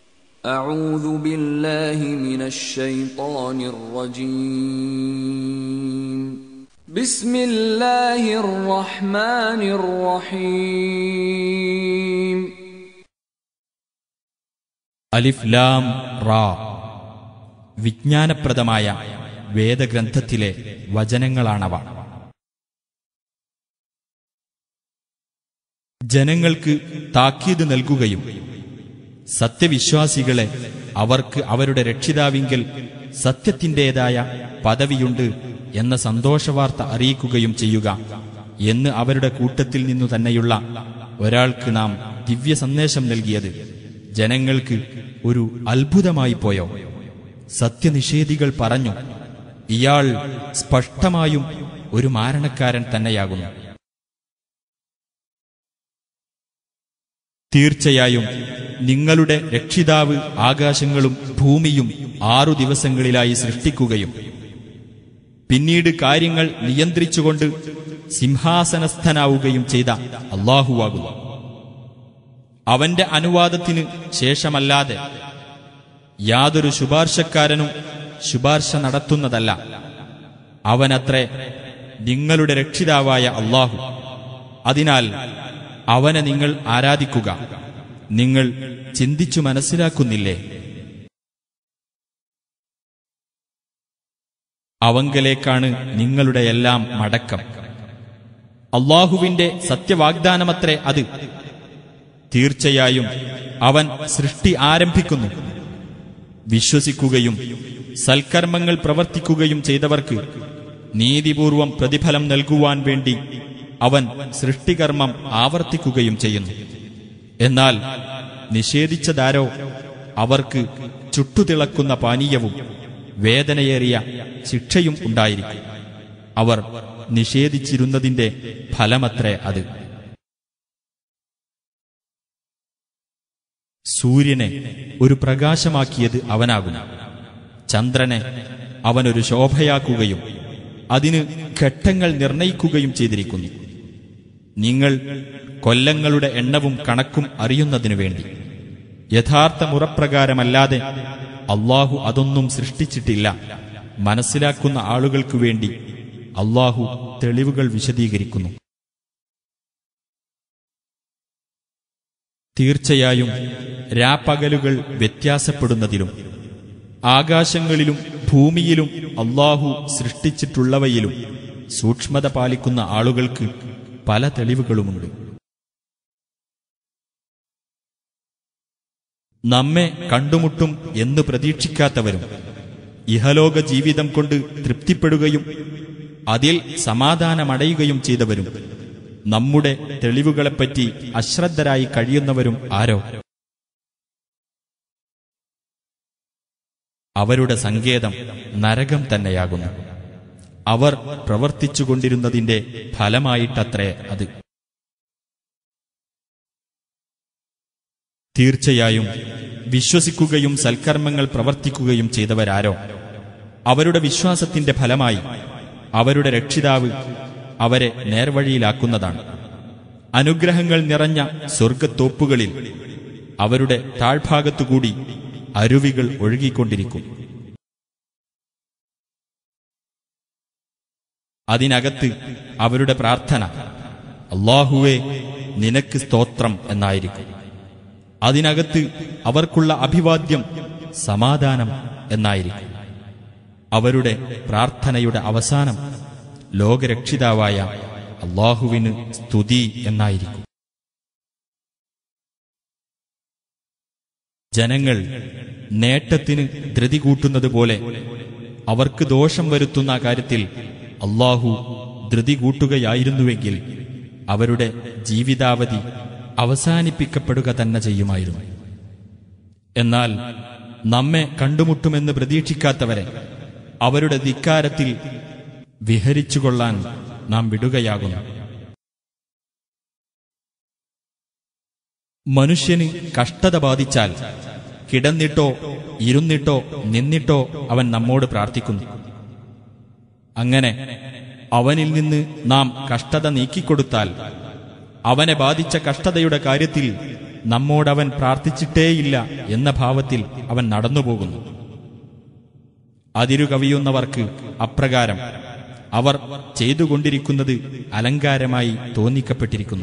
أعوذ بالله من الشيطان الرجيم بسم الله الرحمن الرحيم അലിഫ് ലാം റാ വിജ്ഞാനപ്രദമായ വേദഗ്രന്ഥത്തിലെ വചനങ്ങളാണവ ജനങ്ങൾക്ക് താക്കീത് നൽകുകയും സത്യവിശ്വാസികളെ അവർക്ക് അവരുടെ രക്ഷിതാവിങ്കൽ സത്യത്തിൻ്റെതായ പദവിയുണ്ട് എന്ന സന്തോഷവാർത്ത അറിയിക്കുകയും ചെയ്യുക എന്ന് അവരുടെ കൂട്ടത്തിൽ നിന്നു തന്നെയുള്ള ഒരാൾക്ക് നാം ദിവ്യ സന്ദേശം നൽകിയത് ജനങ്ങൾക്ക് ഒരു അത്ഭുതമായി പോയോ സത്യനിഷേധികൾ പറഞ്ഞു ഇയാൾ സ്പഷ്ടമായും ഒരു മാരണക്കാരൻ തന്നെയാകുന്നു തീർച്ചയായും നിങ്ങളുടെ രക്ഷിതാവ് ആകാശങ്ങളും ഭൂമിയും ആറു ദിവസങ്ങളിലായി സൃഷ്ടിക്കുകയും പിന്നീട് കാര്യങ്ങൾ നിയന്ത്രിച്ചുകൊണ്ട് സിംഹാസനസ്ഥനാവുകയും ചെയ്ത അള്ളാഹുവാകുന്നു അവന്റെ അനുവാദത്തിന് ശേഷമല്ലാതെ യാതൊരു ശുപാർശക്കാരനും ശുപാർശ നടത്തുന്നതല്ല അവനത്രേ നിങ്ങളുടെ രക്ഷിതാവായ അള്ളാഹു അതിനാൽ അവനെ നിങ്ങൾ ആരാധിക്കുക നിങ്ങൾ ചിന്തിച്ചു മനസ്സിലാക്കുന്നില്ലേ അവങ്കലേക്കാണ് നിങ്ങളുടെ എല്ലാം മടക്കം അള്ളാഹുവിന്റെ സത്യവാഗ്ദാനമത്രേ അത് തീർച്ചയായും അവൻ സൃഷ്ടി ആരംഭിക്കുന്നു വിശ്വസിക്കുകയും സൽക്കർമ്മങ്ങൾ പ്രവർത്തിക്കുകയും ചെയ്തവർക്ക് നീതിപൂർവം പ്രതിഫലം നൽകുവാൻ വേണ്ടി അവൻ സൃഷ്ടികർമ്മം ആവർത്തിക്കുകയും ചെയ്യുന്നു എന്നാൽ നിഷേധിച്ചതാരോ അവർക്ക് ചുട്ടുതിളക്കുന്ന പാനീയവും വേദനയേറിയ ശിക്ഷയും ഉണ്ടായിരിക്കും അവർ നിഷേധിച്ചിരുന്നതിന്റെ ഫലമത്രേ അത് സൂര്യനെ ഒരു പ്രകാശമാക്കിയത് അവനാകുന്നു ചന്ദ്രനെ അവനൊരു ശോഭയാക്കുകയും അതിന് ഘട്ടങ്ങൾ നിർണയിക്കുകയും ചെയ്തിരിക്കുന്നു നിങ്ങൾ കൊല്ലങ്ങളുടെ എണ്ണവും കണക്കും അറിയുന്നതിനു വേണ്ടി യഥാർത്ഥ മുറപ്രകാരമല്ലാതെ അള്ളാഹു അതൊന്നും സൃഷ്ടിച്ചിട്ടില്ല മനസ്സിലാക്കുന്ന ആളുകൾക്കു വേണ്ടി അള്ളാഹു തെളിവുകൾ വിശദീകരിക്കുന്നു തീർച്ചയായും രാപ്പകലുകൾ വ്യത്യാസപ്പെടുന്നതിലും ആകാശങ്ങളിലും ഭൂമിയിലും അള്ളാഹു സൃഷ്ടിച്ചിട്ടുള്ളവയിലും സൂക്ഷ്മത പാലിക്കുന്ന ആളുകൾക്ക് പല തെളിവുകളുമുണ്ട് നമ്മെ കണ്ടുമുട്ടും എന്ന് പ്രതീക്ഷിക്കാത്തവരും ഇഹലോക ജീവിതം കൊണ്ട് തൃപ്തിപ്പെടുകയും അതിൽ സമാധാനമടയുകയും ചെയ്തവരും നമ്മുടെ തെളിവുകളെപ്പറ്റി അശ്രദ്ധരായി കഴിയുന്നവരും ആരോ അവരുടെ സങ്കേതം നരകം തന്നെയാകുന്നു അവർ പ്രവർത്തിച്ചുകൊണ്ടിരുന്നതിന്റെ ഫലമായിട്ടത്രേ അത് തീർച്ചയായും വിശ്വസിക്കുകയും സൽക്കർമ്മങ്ങൾ പ്രവർത്തിക്കുകയും ചെയ്തവരാരോ അവരുടെ വിശ്വാസത്തിന്റെ ഫലമായി അവരുടെ രക്ഷിതാവ് അവരെ നേർവഴിയിലാക്കുന്നതാണ് അനുഗ്രഹങ്ങൾ നിറഞ്ഞ സ്വർഗത്തോപ്പുകളിൽ അവരുടെ താഴ്ഭാഗത്തുകൂടി അരുവികൾ ഒഴുകിക്കൊണ്ടിരിക്കും അതിനകത്ത് അവരുടെ പ്രാർത്ഥന അള്ളാഹുവെ നിനക്ക് സ്തോത്രം എന്നായിരിക്കും അതിനകത്ത് അവർക്കുള്ള അഭിവാദ്യം സമാധാനം എന്നായിരിക്കും അവരുടെ പ്രാർത്ഥനയുടെ അവസാനം ലോകരക്ഷിതാവായ അള്ളാഹുവിന് സ്തുതി എന്നായിരിക്കും ജനങ്ങൾ നേട്ടത്തിന് ധൃതി കൂട്ടുന്നത് പോലെ അവർക്ക് ദോഷം വരുത്തുന്ന കാര്യത്തിൽ അള്ളാഹു ധൃതി കൂട്ടുകയായിരുന്നുവെങ്കിൽ അവരുടെ ജീവിതാവധി അവസാനിപ്പിക്കപ്പെടുക തന്നെ ചെയ്യുമായിരുന്നു എന്നാൽ നമ്മെ കണ്ടുമുട്ടുമെന്ന് പ്രതീക്ഷിക്കാത്തവരെ അവരുടെ ധിക്കാരത്തിൽ വിഹരിച്ചുകൊള്ളാൻ നാം വിടുകയാകുന്നു മനുഷ്യന് കഷ്ടത ബാധിച്ചാൽ കിടന്നിട്ടോ ഇരുന്നിട്ടോ നിന്നിട്ടോ അവൻ നമ്മോട് പ്രാർത്ഥിക്കുന്നു അങ്ങനെ അവനിൽ നിന്ന് നാം കഷ്ടത നീക്കിക്കൊടുത്താൽ അവനെ ബാധിച്ച കഷ്ടതയുടെ കാര്യത്തിൽ നമ്മോടവൻ പ്രാർത്ഥിച്ചിട്ടേയില്ല എന്ന ഭാവത്തിൽ അവൻ നടന്നുപോകുന്നു അതിരു കവിയുന്നവർക്ക് അപ്രകാരം അവർ ചെയ്തുകൊണ്ടിരിക്കുന്നത് അലങ്കാരമായി തോന്നിക്കപ്പെട്ടിരിക്കുന്നു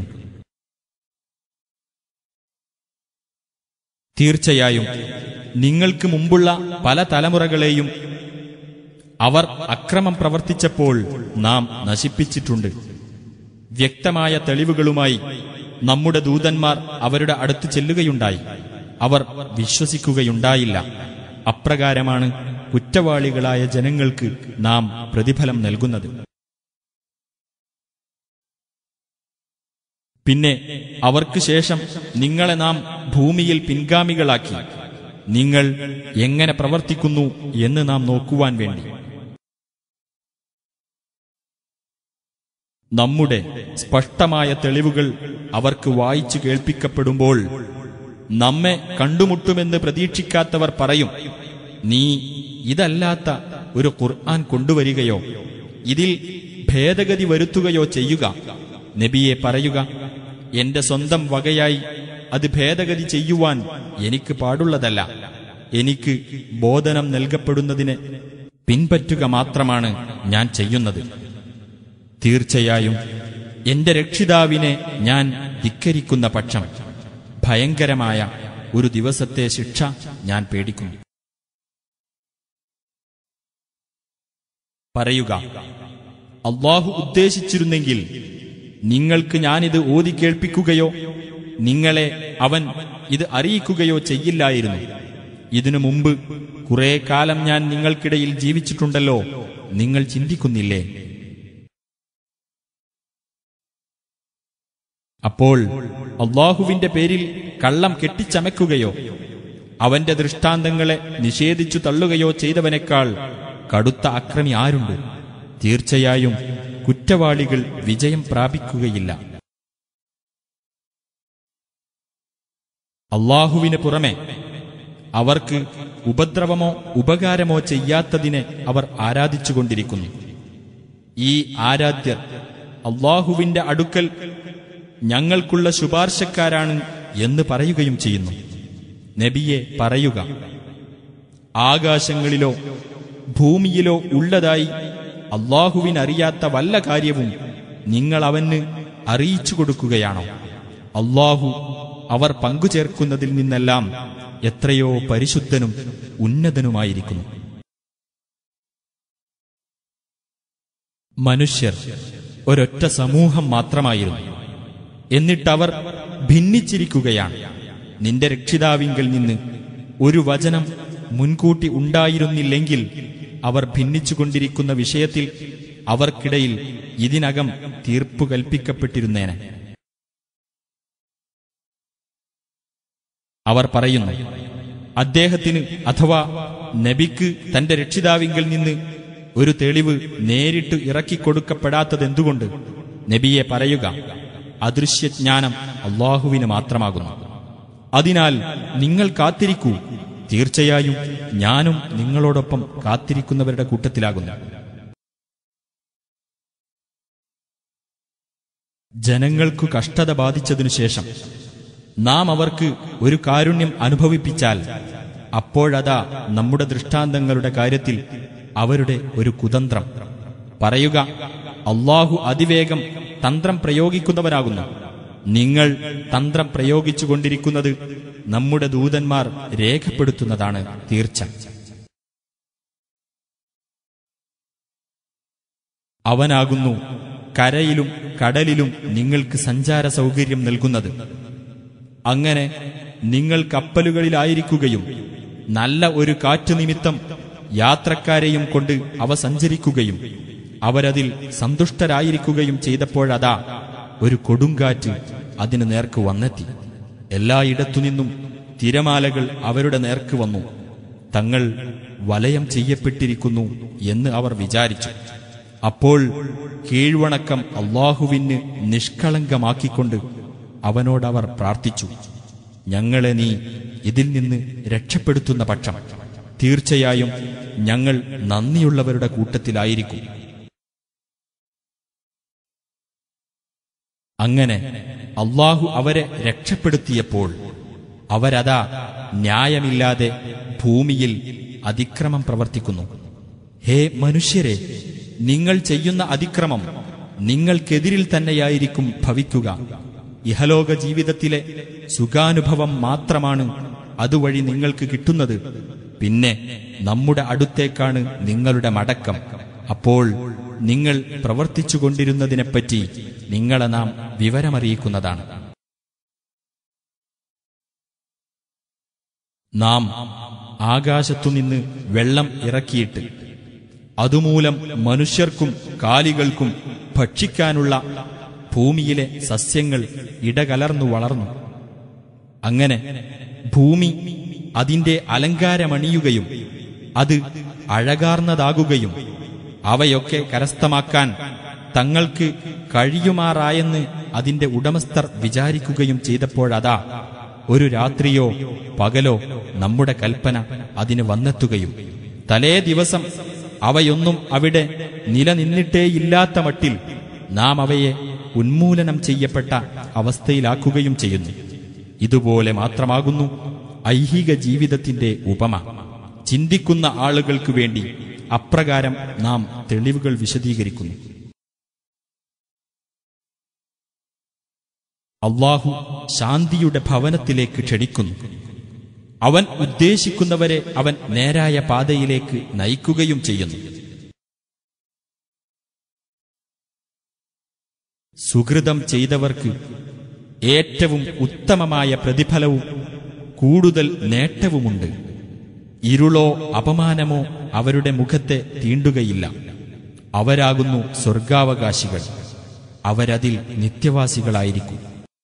തീർച്ചയായും നിങ്ങൾക്ക് മുമ്പുള്ള പല തലമുറകളെയും അവർ അക്രമം പ്രവർത്തിച്ചപ്പോൾ നാം നശിപ്പിച്ചിട്ടുണ്ട് വ്യക്തമായ തെളിവുകളുമായി നമ്മുടെ ദൂതന്മാർ അവരുടെ അടുത്ത് ചെല്ലുകയുണ്ടായി അവർ വിശ്വസിക്കുകയുണ്ടായില്ല അപ്രകാരമാണ് കുറ്റവാളികളായ ജനങ്ങൾക്ക് നാം പ്രതിഫലം നൽകുന്നത് പിന്നെ അവർക്ക് ശേഷം നിങ്ങളെ നാം ഭൂമിയിൽ പിൻഗാമികളാക്കി നിങ്ങൾ എങ്ങനെ പ്രവർത്തിക്കുന്നു എന്ന് നാം നോക്കുവാൻ വേണ്ടി നമ്മുടെ സ്പഷ്ടമായ തെളിവുകൾ അവർക്ക് വായിച്ചു കേൾപ്പിക്കപ്പെടുമ്പോൾ നമ്മെ കണ്ടുമുട്ടുമെന്ന് പ്രതീക്ഷിക്കാത്തവർ പറയും നീ ഇതല്ലാത്ത ഒരു ഖുർആൻ കൊണ്ടുവരികയോ ഇതിൽ ഭേദഗതി വരുത്തുകയോ ചെയ്യുക നബിയെ പറയുക എന്റെ സ്വന്തം വകയായി അത് ഭേദഗതി ചെയ്യുവാൻ എനിക്ക് പാടുള്ളതല്ല എനിക്ക് ബോധനം നൽകപ്പെടുന്നതിനെ പിൻപറ്റുക മാത്രമാണ് ഞാൻ ചെയ്യുന്നത് തീർച്ചയായും എന്റെ രക്ഷിതാവിനെ ഞാൻ ധിക്കരിക്കുന്ന പക്ഷം ഭയങ്കരമായ ഒരു ദിവസത്തെ ശിക്ഷ ഞാൻ പേടിക്കുന്നു പറയുക അള്ളാഹു ഉദ്ദേശിച്ചിരുന്നെങ്കിൽ നിങ്ങൾക്ക് ഞാനിത് ഓതി കേൾപ്പിക്കുകയോ നിങ്ങളെ അവൻ ഇത് അറിയിക്കുകയോ ചെയ്യില്ലായിരുന്നു ഇതിനു മുമ്പ് കുറെ കാലം ഞാൻ നിങ്ങൾക്കിടയിൽ ജീവിച്ചിട്ടുണ്ടല്ലോ നിങ്ങൾ ചിന്തിക്കുന്നില്ലേ അപ്പോൾ അള്ളാഹുവിന്റെ പേരിൽ കള്ളം കെട്ടിച്ചമയ്ക്കുകയോ അവന്റെ ദൃഷ്ടാന്തങ്ങളെ നിഷേധിച്ചു തള്ളുകയോ ചെയ്തവനേക്കാൾ കടുത്ത അക്രമി ആരുണ്ട് തീർച്ചയായും കുറ്റവാളികൾ വിജയം പ്രാപിക്കുകയില്ല അള്ളാഹുവിന് പുറമെ അവർക്ക് ഉപദ്രവമോ ഉപകാരമോ ചെയ്യാത്തതിനെ അവർ ആരാധിച്ചുകൊണ്ടിരിക്കുന്നു ഈ ആരാധ്യർ അള്ളാഹുവിന്റെ അടുക്കൽ ഞങ്ങൾക്കുള്ള ശുപാർശക്കാരാണ് എന്ന് പറയുകയും ചെയ്യുന്നു നബിയെ പറയുക ആകാശങ്ങളിലോ ഭൂമിയിലോ ഉള്ളതായി അള്ളാഹുവിനറിയാത്ത വല്ല കാര്യവും നിങ്ങൾ അവന് അറിയിച്ചു കൊടുക്കുകയാണോ അള്ളാഹു അവർ പങ്കുചേർക്കുന്നതിൽ നിന്നെല്ലാം എത്രയോ പരിശുദ്ധനും ഉന്നതനുമായിരിക്കുന്നു മനുഷ്യർ ഒരൊറ്റ സമൂഹം മാത്രമായിരുന്നു എന്നിട്ടവർ ഭിന്നിച്ചിരിക്കുകയാണ് നിന്റെ രക്ഷിതാവിങ്കിൽ നിന്ന് ഒരു വചനം മുൻകൂട്ടി ഉണ്ടായിരുന്നില്ലെങ്കിൽ അവർ ഭിന്നിച്ചുകൊണ്ടിരിക്കുന്ന വിഷയത്തിൽ അവർക്കിടയിൽ ഇതിനകം തീർപ്പു കൽപ്പിക്കപ്പെട്ടിരുന്നേനെ അവർ പറയുന്നു അദ്ദേഹത്തിന് അഥവാ നബിക്ക് തന്റെ രക്ഷിതാവിങ്കിൽ നിന്ന് ഒരു തെളിവ് നേരിട്ട് ഇറക്കിക്കൊടുക്കപ്പെടാത്തതെന്തുകൊണ്ട് നബിയെ പറയുക അദൃശ്യജ്ഞാനം അള്ളാഹുവിന് മാത്രമാകുന്നു അതിനാൽ നിങ്ങൾ കാത്തിരിക്കൂ തീർച്ചയായും ഞാനും നിങ്ങളോടൊപ്പം കാത്തിരിക്കുന്നവരുടെ കൂട്ടത്തിലാകുന്നു ജനങ്ങൾക്കു കഷ്ടത ബാധിച്ചതിനു ശേഷം നാം അവർക്ക് ഒരു കാരുണ്യം അനുഭവിപ്പിച്ചാൽ അപ്പോഴതാ നമ്മുടെ ദൃഷ്ടാന്തങ്ങളുടെ കാര്യത്തിൽ അവരുടെ ഒരു കുതന്ത്രം പറയുക അള്ളാഹു അതിവേഗം തന്ത്രം പ്രയോഗിക്കുന്നവനാകുന്നു നിങ്ങൾ തന്ത്രം പ്രയോഗിച്ചുകൊണ്ടിരിക്കുന്നത് നമ്മുടെ ദൂതന്മാർ രേഖപ്പെടുത്തുന്നതാണ് തീർച്ച അവനാകുന്നു കരയിലും കടലിലും നിങ്ങൾക്ക് സഞ്ചാര സൗകര്യം നൽകുന്നത് അങ്ങനെ നിങ്ങൾ കപ്പലുകളിലായിരിക്കുകയും നല്ല ഒരു കാറ്റു നിമിത്തം യാത്രക്കാരെയും കൊണ്ട് അവ സഞ്ചരിക്കുകയും അവരതിൽ സന്തുഷ്ടരായിരിക്കുകയും ചെയ്തപ്പോഴതാ ഒരു കൊടുങ്കാറ്റ് അതിന് നേർക്ക് വന്നെത്തി എല്ലായിടത്തുനിന്നും തിരമാലകൾ അവരുടെ നേർക്ക് വന്നു തങ്ങൾ വലയം ചെയ്യപ്പെട്ടിരിക്കുന്നു എന്ന് അവർ വിചാരിച്ചു അപ്പോൾ കീഴ്വണക്കം അള്ളാഹുവിന് നിഷ്കളങ്കമാക്കിക്കൊണ്ട് അവനോടവർ പ്രാർത്ഥിച്ചു ഞങ്ങളെ നീ ഇതിൽ നിന്ന് രക്ഷപ്പെടുത്തുന്ന പക്ഷം തീർച്ചയായും ഞങ്ങൾ നന്ദിയുള്ളവരുടെ കൂട്ടത്തിലായിരിക്കും അങ്ങനെ അള്ളാഹു അവരെ രക്ഷപ്പെടുത്തിയപ്പോൾ അവരതാ ന്യായമില്ലാതെ ഭൂമിയിൽ അതിക്രമം പ്രവർത്തിക്കുന്നു ഹേ മനുഷ്യരെ നിങ്ങൾ ചെയ്യുന്ന അതിക്രമം നിങ്ങൾക്കെതിരിൽ തന്നെയായിരിക്കും ഭവിക്കുക ഇഹലോക ജീവിതത്തിലെ സുഖാനുഭവം മാത്രമാണ് അതുവഴി നിങ്ങൾക്ക് കിട്ടുന്നത് പിന്നെ നമ്മുടെ അടുത്തേക്കാണ് നിങ്ങളുടെ മടക്കം അപ്പോൾ നിങ്ങൾ പ്രവർത്തിച്ചുകൊണ്ടിരുന്നതിനെപ്പറ്റി നിങ്ങളെ നാം വിവരമറിയിക്കുന്നതാണ് നാം ആകാശത്തുനിന്ന് വെള്ളം ഇറക്കിയിട്ട് അതുമൂലം മനുഷ്യർക്കും കാലികൾക്കും ഭക്ഷിക്കാനുള്ള ഭൂമിയിലെ സസ്യങ്ങൾ ഇടകലർന്നു വളർന്നു അങ്ങനെ ഭൂമി അതിന്റെ അലങ്കാരമണിയുകയും അത് അഴകാർന്നതാകുകയും അവയൊക്കെ കരസ്ഥമാക്കാൻ തങ്ങൾക്ക് കഴിയുമാറായെന്ന് അതിന്റെ ഉടമസ്ഥർ വിചാരിക്കുകയും ചെയ്തപ്പോഴതാ ഒരു രാത്രിയോ പകലോ നമ്മുടെ കൽപ്പന അതിന് വന്നെത്തുകയും തലേ ദിവസം അവയൊന്നും അവിടെ നിലനിന്നിട്ടേയില്ലാത്ത മട്ടിൽ നാം അവയെ ഉന്മൂലനം ചെയ്യപ്പെട്ട അവസ്ഥയിലാക്കുകയും ചെയ്യുന്നു ഇതുപോലെ മാത്രമാകുന്നു ഐഹിക ജീവിതത്തിന്റെ ഉപമ ചിന്തിക്കുന്ന ആളുകൾക്ക് വേണ്ടി അപ്രകാരം നാം തെളിവുകൾ വിശദീകരിക്കുന്നു അള്ളാഹു ശാന്തിയുടെ ഭവനത്തിലേക്ക് ക്ഷണിക്കുന്നു അവൻ ഉദ്ദേശിക്കുന്നവരെ അവൻ നേരായ പാതയിലേക്ക് നയിക്കുകയും ചെയ്യുന്നു സുഹൃതം ചെയ്തവർക്ക് ഏറ്റവും ഉത്തമമായ പ്രതിഫലവും കൂടുതൽ നേട്ടവുമുണ്ട് ഇരുളോ അപമാനമോ അവരുടെ മുഖത്തെ തീണ്ടുകയില്ല അവരാകുന്നു സ്വർഗാവകാശികൾ അവരതിൽ നിത്യവാസികളായിരിക്കും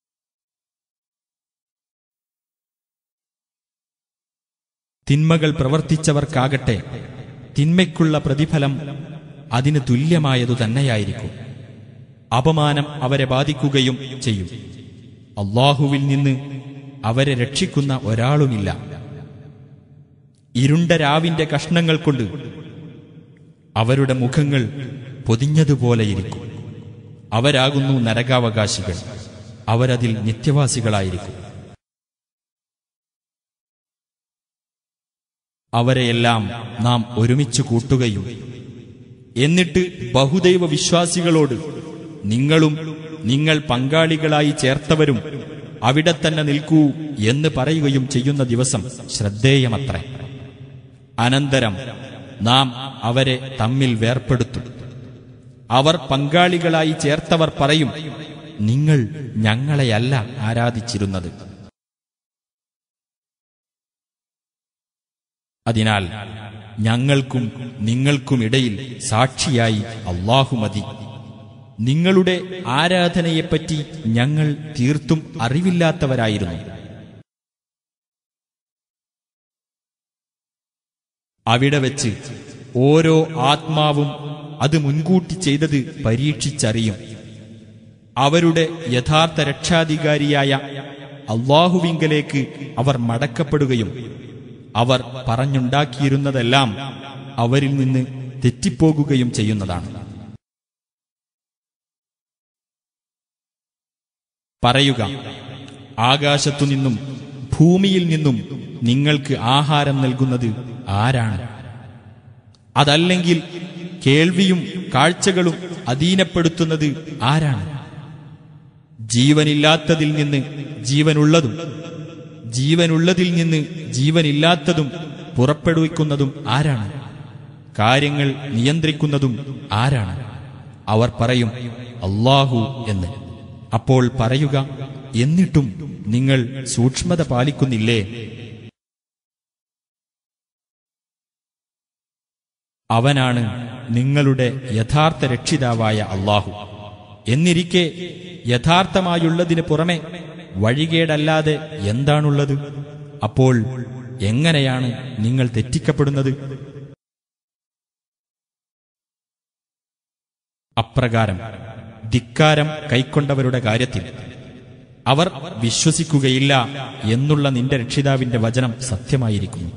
തിന്മകൾ പ്രവർത്തിച്ചവർക്കാകട്ടെ തിന്മയ്ക്കുള്ള പ്രതിഫലം അതിന് തുല്യമായതു തന്നെയായിരിക്കും അപമാനം അവരെ ബാധിക്കുകയും ചെയ്യും അള്ളാഹുവിൽ നിന്ന് അവരെ രക്ഷിക്കുന്ന ഒരാളുമില്ല ഇരുണ്ട രാവിന്റെ കഷ്ണങ്ങൾ കൊണ്ട് അവരുടെ മുഖങ്ങൾ പൊതിഞ്ഞതുപോലെയിരിക്കും അവരാകുന്നു നരകാവകാശികൾ അവരതിൽ നിത്യവാസികളായിരിക്കും അവരെയെല്ലാം നാം ഒരുമിച്ച് കൂട്ടുകയും എന്നിട്ട് ബഹുദൈവ വിശ്വാസികളോട് നിങ്ങളും നിങ്ങൾ പങ്കാളികളായി ചേർത്തവരും അവിടെ തന്നെ നിൽക്കൂ എന്ന് പറയുകയും ചെയ്യുന്ന ദിവസം ശ്രദ്ധേയമത്രേ അനന്തരം നാം അവരെ തമ്മിൽ വേർപ്പെടുത്തും അവർ പങ്കാളികളായി ചേർത്തവർ പറയും നിങ്ങൾ ഞങ്ങളെയല്ല ആരാധിച്ചിരുന്നത് അതിനാൽ ഞങ്ങൾക്കും നിങ്ങൾക്കുമിടയിൽ സാക്ഷിയായി അള്ളാഹു മതി നിങ്ങളുടെ ആരാധനയെപ്പറ്റി ഞങ്ങൾ തീർത്തും അറിവില്ലാത്തവരായിരുന്നു അവിടെ വെച്ച് ഓരോ ആത്മാവും അത് മുൻകൂട്ടി ചെയ്തത് പരീക്ഷിച്ചറിയും അവരുടെ യഥാർത്ഥ രക്ഷാധികാരിയായ അള്ളാഹുവിങ്കലേക്ക് അവർ മടക്കപ്പെടുകയും അവർ പറഞ്ഞുണ്ടാക്കിയിരുന്നതെല്ലാം അവരിൽ നിന്ന് തെറ്റിപ്പോകുകയും ചെയ്യുന്നതാണ് പറയുക ആകാശത്തുനിന്നും ഭൂമിയിൽ നിന്നും നിങ്ങൾക്ക് ആഹാരം നൽകുന്നത് ആരാണ് അതല്ലെങ്കിൽ കേൾവിയും കാഴ്ചകളും അധീനപ്പെടുത്തുന്നത് ആരാണ് ജീവനില്ലാത്തതിൽ നിന്ന് ജീവനുള്ളതും ജീവനുള്ളതിൽ നിന്ന് ജീവനില്ലാത്തതും പുറപ്പെടുവിക്കുന്നതും ആരാണ് കാര്യങ്ങൾ നിയന്ത്രിക്കുന്നതും ആരാണ് അവർ പറയും അള്ളാഹു എന്ന് അപ്പോൾ പറയുക എന്നിട്ടും നിങ്ങൾ സൂക്ഷ്മത പാലിക്കുന്നില്ലേ അവനാണ് നിങ്ങളുടെ യഥാർത്ഥ രക്ഷിതാവായ അള്ളാഹു എന്നിരിക്കെ യഥാർത്ഥമായുള്ളതിന് പുറമെ വഴികേടല്ലാതെ എന്താണുള്ളത് അപ്പോൾ എങ്ങനെയാണ് നിങ്ങൾ തെറ്റിക്കപ്പെടുന്നത് അപ്രകാരം ധിക്കാരം കൈക്കൊണ്ടവരുടെ കാര്യത്തിൽ അവർ വിശ്വസിക്കുകയില്ല എന്നുള്ള നിന്റെ രക്ഷിതാവിന്റെ വചനം സത്യമായിരിക്കുന്നു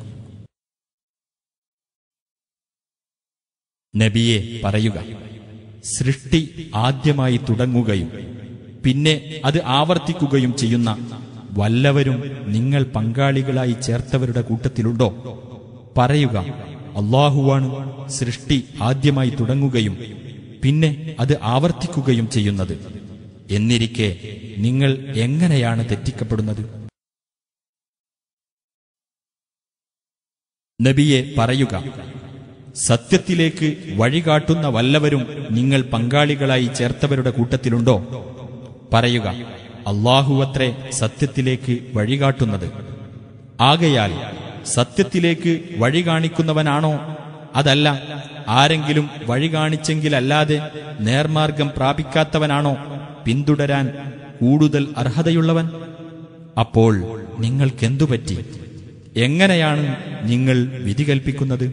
നബിയെ പറയുക സൃഷ്ടി ആദ്യമായി തുടങ്ങുകയും പിന്നെ അത് ആവർത്തിക്കുകയും ചെയ്യുന്ന വല്ലവരും നിങ്ങൾ പങ്കാളികളായി ചേർത്തവരുടെ കൂട്ടത്തിലുണ്ടോ പറയുക അള്ളാഹുവാണ് സൃഷ്ടി ആദ്യമായി തുടങ്ങുകയും പിന്നെ അത് ആവർത്തിക്കുകയും ചെയ്യുന്നത് എന്നിരിക്കെ നിങ്ങൾ എങ്ങനെയാണ് തെറ്റിക്കപ്പെടുന്നത് നബിയെ പറയുക സത്യത്തിലേക്ക് വഴികാട്ടുന്ന വല്ലവരും നിങ്ങൾ പങ്കാളികളായി ചേർത്തവരുടെ കൂട്ടത്തിലുണ്ടോ പറയുക അള്ളാഹുവത്രേ സത്യത്തിലേക്ക് വഴികാട്ടുന്നത് ആകയാൽ സത്യത്തിലേക്ക് വഴി കാണിക്കുന്നവനാണോ അതല്ല ആരെങ്കിലും വഴി കാണിച്ചെങ്കിലല്ലാതെ നേർമാർഗം പ്രാപിക്കാത്തവനാണോ പിന്തുടരാൻ കൂടുതൽ അർഹതയുള്ളവൻ അപ്പോൾ നിങ്ങൾക്കെന്തുപറ്റി എങ്ങനെയാണ് നിങ്ങൾ വിധി കൽപ്പിക്കുന്നത്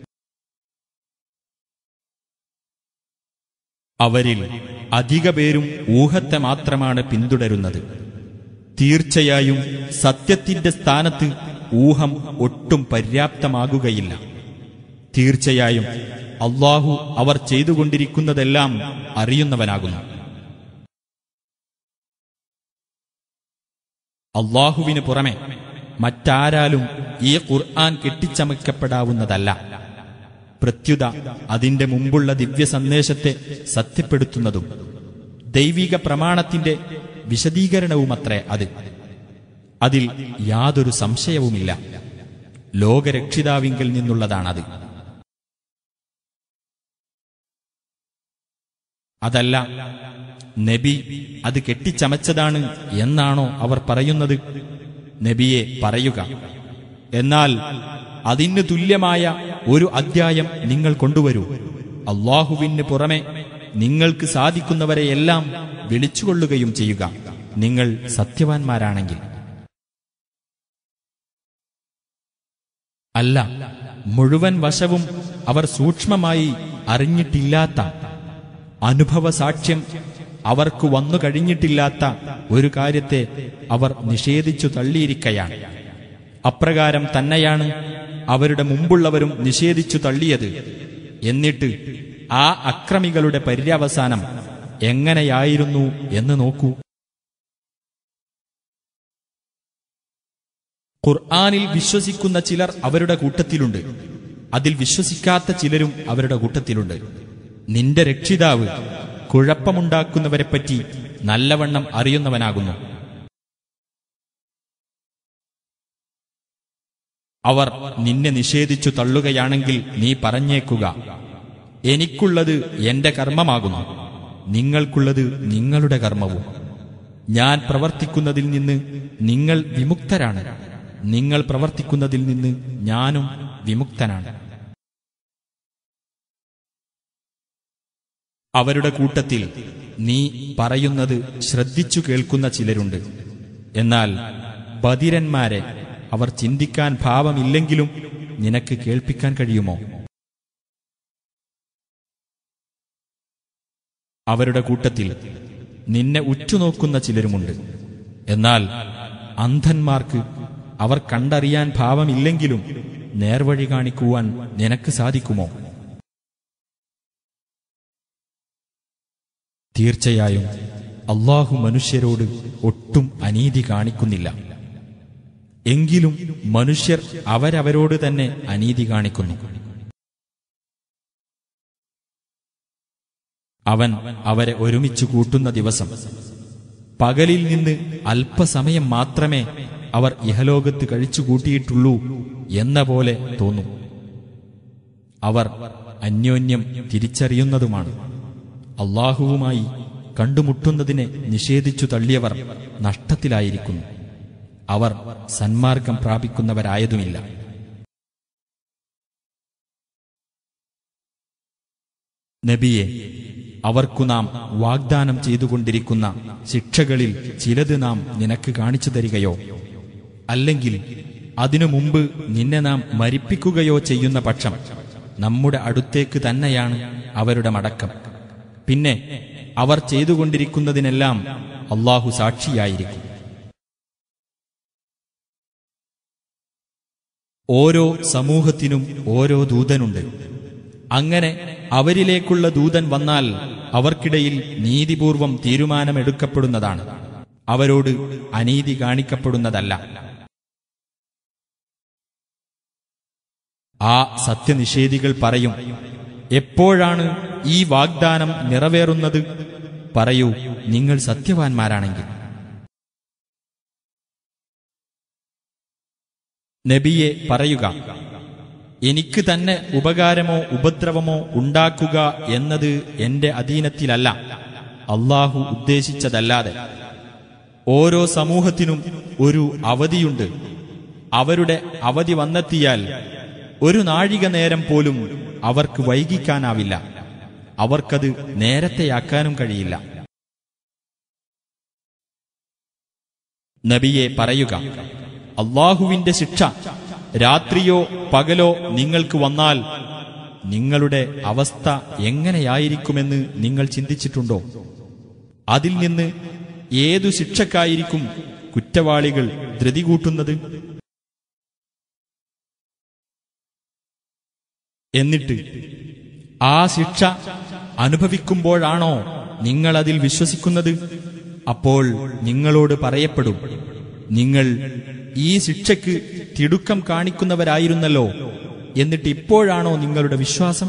അവരിൽ അധിക പേരും ഊഹത്തെ മാത്രമാണ് പിന്തുടരുന്നത് തീർച്ചയായും സത്യത്തിന്റെ സ്ഥാനത്ത് ഊഹം ഒട്ടും പര്യാപ്തമാകുകയില്ല തീർച്ചയായും അള്ളാഹു അവർ ചെയ്തുകൊണ്ടിരിക്കുന്നതെല്ലാം അറിയുന്നവനാകുന്നു അള്ളാഹുവിന് പുറമെ മറ്റാരാലും ഈ ഖുർആൻ കെട്ടിച്ചമയ്ക്കപ്പെടാവുന്നതല്ല പ്രത്യുത അതിന്റെ മുമ്പുള്ള ദിവ്യ സന്ദേശത്തെ സത്യപ്പെടുത്തുന്നതും ദൈവിക പ്രമാണത്തിന്റെ വിശദീകരണവുമത്രേ അത് അതിൽ യാതൊരു സംശയവുമില്ല ലോകരക്ഷിതാവിങ്കിൽ നിന്നുള്ളതാണത് അതല്ല നബി അത് കെട്ടിച്ചമച്ചതാണ് എന്നാണോ അവർ പറയുന്നത് നബിയെ പറയുക എന്നാൽ അതിന് തുല്യമായ ഒരു അദ്ധ്യായം നിങ്ങൾ കൊണ്ടുവരൂ അള്ളാഹുവിന് പുറമെ നിങ്ങൾക്ക് സാധിക്കുന്നവരെയെല്ലാം വിളിച്ചുകൊള്ളുകയും ചെയ്യുക നിങ്ങൾ സത്യവാൻമാരാണെങ്കിൽ അല്ല മുഴുവൻ വശവും അവർ സൂക്ഷ്മമായി അറിഞ്ഞിട്ടില്ലാത്ത അനുഭവ സാക്ഷ്യം അവർക്ക് വന്നു കഴിഞ്ഞിട്ടില്ലാത്ത ഒരു കാര്യത്തെ അവർ നിഷേധിച്ചു തള്ളിയിരിക്കയാണ് അപ്രകാരം തന്നെയാണ് അവരുടെ മുമ്പുള്ളവരും നിഷേധിച്ചു തള്ളിയത് എന്നിട്ട് ആ അക്രമികളുടെ പര്യവസാനം എങ്ങനെയായിരുന്നു എന്ന് നോക്കൂ ഖുർആാനിൽ വിശ്വസിക്കുന്ന ചിലർ അവരുടെ കൂട്ടത്തിലുണ്ട് അതിൽ വിശ്വസിക്കാത്ത ചിലരും അവരുടെ കൂട്ടത്തിലുണ്ട് നിന്റെ രക്ഷിതാവ് കുഴപ്പമുണ്ടാക്കുന്നവരെപ്പറ്റി നല്ലവണ്ണം അറിയുന്നവനാകുന്നു അവർ നിന്നെ നിഷേധിച്ചു തള്ളുകയാണെങ്കിൽ നീ പറഞ്ഞേക്കുക എനിക്കുള്ളത് എന്റെ കർമ്മമാകുന്നു നിങ്ങൾക്കുള്ളത് നിങ്ങളുടെ കർമ്മവും ഞാൻ പ്രവർത്തിക്കുന്നതിൽ നിന്ന് നിങ്ങൾ വിമുക്തരാണ് നിങ്ങൾ പ്രവർത്തിക്കുന്നതിൽ നിന്ന് ഞാനും വിമുക്തനാണ് അവരുടെ കൂട്ടത്തിൽ നീ പറയുന്നത് ശ്രദ്ധിച്ചു കേൾക്കുന്ന ചിലരുണ്ട് എന്നാൽ ബധിരന്മാരെ അവർ ചിന്തിക്കാൻ ഭാവമില്ലെങ്കിലും നിനക്ക് കേൾപ്പിക്കാൻ കഴിയുമോ അവരുടെ കൂട്ടത്തിൽ നിന്നെ ഉറ്റുനോക്കുന്ന ചിലരുമുണ്ട് എന്നാൽ അന്ധന്മാർക്ക് അവർ കണ്ടറിയാൻ ഭാവമില്ലെങ്കിലും നേർവഴി കാണിക്കുവാൻ നിനക്ക് സാധിക്കുമോ തീർച്ചയായും അള്ളാഹു മനുഷ്യരോട് ഒട്ടും അനീതി കാണിക്കുന്നില്ല എങ്കിലും മനുഷ്യർ അവരവരോട് തന്നെ അനീതി കാണിക്കുന്നു അവൻ അവരെ ഒരുമിച്ച് കൂട്ടുന്ന ദിവസം പകലിൽ നിന്ന് അല്പസമയം മാത്രമേ അവർ ഇഹലോകത്ത് കഴിച്ചു കൂട്ടിയിട്ടുള്ളൂ എന്ന പോലെ തോന്നും അവർ അന്യോന്യം തിരിച്ചറിയുന്നതുമാണ് അള്ളാഹുവുമായി കണ്ടുമുട്ടുന്നതിനെ നിഷേധിച്ചു തള്ളിയവർ നഷ്ടത്തിലായിരിക്കുന്നു അവർ സന്മാർഗം പ്രാപിക്കുന്നവരായതുമില്ല നബിയെ അവർക്കു നാം വാഗ്ദാനം ചെയ്തുകൊണ്ടിരിക്കുന്ന ശിക്ഷകളിൽ ചിലത് നാം നിനക്ക് കാണിച്ചു തരികയോ അല്ലെങ്കിൽ അതിനു മുമ്പ് നിന്നെ നാം മരിപ്പിക്കുകയോ ചെയ്യുന്ന പക്ഷം നമ്മുടെ അടുത്തേക്ക് തന്നെയാണ് അവരുടെ മടക്കം പിന്നെ അവർ ചെയ്തുകൊണ്ടിരിക്കുന്നതിനെല്ലാം അള്ളാഹു സാക്ഷിയായിരിക്കും ഓരോ സമൂഹത്തിനും ഓരോ ദൂതനുണ്ട് അങ്ങനെ അവരിലേക്കുള്ള ദൂതൻ വന്നാൽ അവർക്കിടയിൽ നീതിപൂർവം തീരുമാനമെടുക്കപ്പെടുന്നതാണ് അവരോട് അനീതി കാണിക്കപ്പെടുന്നതല്ല ആ സത്യനിഷേധികൾ പറയും എപ്പോഴാണ് ഈ വാഗ്ദാനം നിറവേറുന്നത് പറയൂ നിങ്ങൾ സത്യവാൻമാരാണെങ്കിൽ നബിയെ പറയുക എനിക്ക് തന്നെ ഉപകാരമോ ഉപദ്രവമോ ഉണ്ടാക്കുക എന്നത് എന്റെ അധീനത്തിലല്ല അള്ളാഹു ഉദ്ദേശിച്ചതല്ലാതെ ഓരോ സമൂഹത്തിനും ഒരു അവധിയുണ്ട് അവരുടെ അവധി വന്നെത്തിയാൽ ഒരു നാഴിക നേരം പോലും അവർക്ക് വൈകിക്കാനാവില്ല അവർക്കത് നേരത്തെയാക്കാനും കഴിയില്ല നബിയെ പറയുക അള്ളാഹുവിന്റെ ശിക്ഷ രാത്രിയോ പകലോ നിങ്ങൾക്ക് വന്നാൽ നിങ്ങളുടെ അവസ്ഥ എങ്ങനെയായിരിക്കുമെന്ന് നിങ്ങൾ ചിന്തിച്ചിട്ടുണ്ടോ അതിൽ നിന്ന് ഏതു ശിക്ഷക്കായിരിക്കും കുറ്റവാളികൾ ധൃതി കൂട്ടുന്നത് എന്നിട്ട് ആ ശിക്ഷ അനുഭവിക്കുമ്പോഴാണോ നിങ്ങൾ അതിൽ വിശ്വസിക്കുന്നത് അപ്പോൾ നിങ്ങളോട് പറയപ്പെടും നിങ്ങൾ ഈ ശിക്ഷയ്ക്ക് തിടുക്കം കാണിക്കുന്നവരായിരുന്നല്ലോ എന്നിട്ട് ഇപ്പോഴാണോ നിങ്ങളുടെ വിശ്വാസം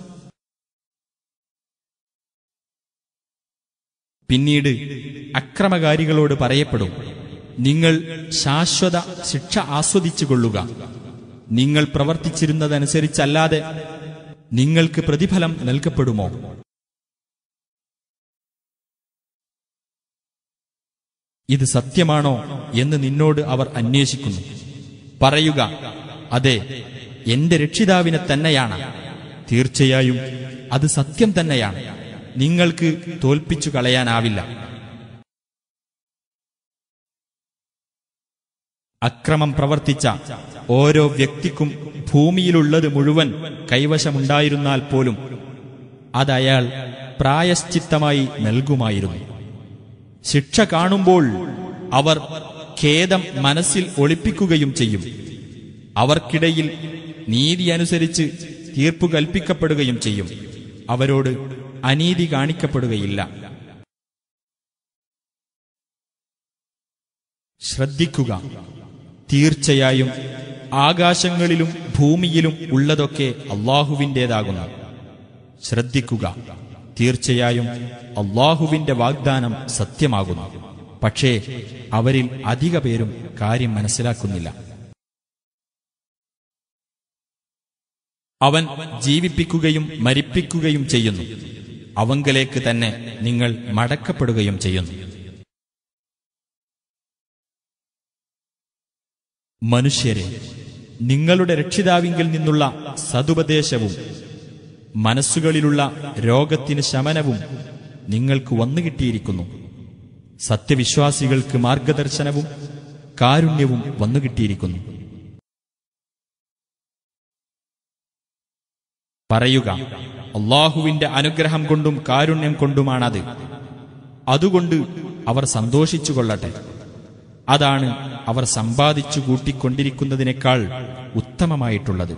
പിന്നീട് അക്രമകാരികളോട് പറയപ്പെടും നിങ്ങൾ ശാശ്വത ശിക്ഷ ആസ്വദിച്ചു കൊള്ളുക നിങ്ങൾ പ്രവർത്തിച്ചിരുന്നതനുസരിച്ചല്ലാതെ നിങ്ങൾക്ക് പ്രതിഫലം നൽകപ്പെടുമോ ഇത് സത്യമാണോ എന്ന് നിന്നോട് അവർ അന്വേഷിക്കുന്നു പറയുക അതെ എന്റെ രക്ഷിതാവിനെ തന്നെയാണ് തീർച്ചയായും അത് സത്യം തന്നെയാണ് നിങ്ങൾക്ക് തോൽപ്പിച്ചു കളയാനാവില്ല അക്രമം പ്രവർത്തിച്ച ഓരോ വ്യക്തിക്കും ഭൂമിയിലുള്ളത് മുഴുവൻ കൈവശമുണ്ടായിരുന്നാൽ പോലും അതയാൾ പ്രായശ്ചിത്തമായി നൽകുമായിരുന്നു ശിക്ഷ കാണുമ്പോൾ അവർ ഖേദം മനസ്സിൽ ഒളിപ്പിക്കുകയും ചെയ്യും അവർക്കിടയിൽ നീതി അനുസരിച്ച് തീർപ്പു കൽപ്പിക്കപ്പെടുകയും ചെയ്യും അവരോട് അനീതി കാണിക്കപ്പെടുകയില്ല ശ്രദ്ധിക്കുക തീർച്ചയായും ആകാശങ്ങളിലും ഭൂമിയിലും ഉള്ളതൊക്കെ അള്ളാഹുവിൻ്റെതാകുന്നു ശ്രദ്ധിക്കുക തീർച്ചയായും അള്ളാഹുവിന്റെ വാഗ്ദാനം സത്യമാകുന്നു പക്ഷേ അവരിൽ അധിക പേരും കാര്യം മനസ്സിലാക്കുന്നില്ല അവൻ ജീവിപ്പിക്കുകയും മരിപ്പിക്കുകയും ചെയ്യുന്നു അവങ്കലേക്ക് തന്നെ നിങ്ങൾ മടക്കപ്പെടുകയും ചെയ്യുന്നു മനുഷ്യരെ നിങ്ങളുടെ രക്ഷിതാവിങ്കിൽ നിന്നുള്ള സതുപദേശവും മനസ്സുകളിലുള്ള രോഗത്തിന് ശമനവും നിങ്ങൾക്ക് വന്നുകിട്ടിയിരിക്കുന്നു സത്യവിശ്വാസികൾക്ക് മാർഗദർശനവും കാരുണ്യവും വന്നുകിട്ടിയിരിക്കുന്നു പറയുക അള്ളാഹുവിന്റെ അനുഗ്രഹം കൊണ്ടും കാരുണ്യം കൊണ്ടുമാണത് അതുകൊണ്ട് അവർ സന്തോഷിച്ചു കൊള്ളട്ടെ അതാണ് അവർ സമ്പാദിച്ചു കൂട്ടിക്കൊണ്ടിരിക്കുന്നതിനേക്കാൾ ഉത്തമമായിട്ടുള്ളത്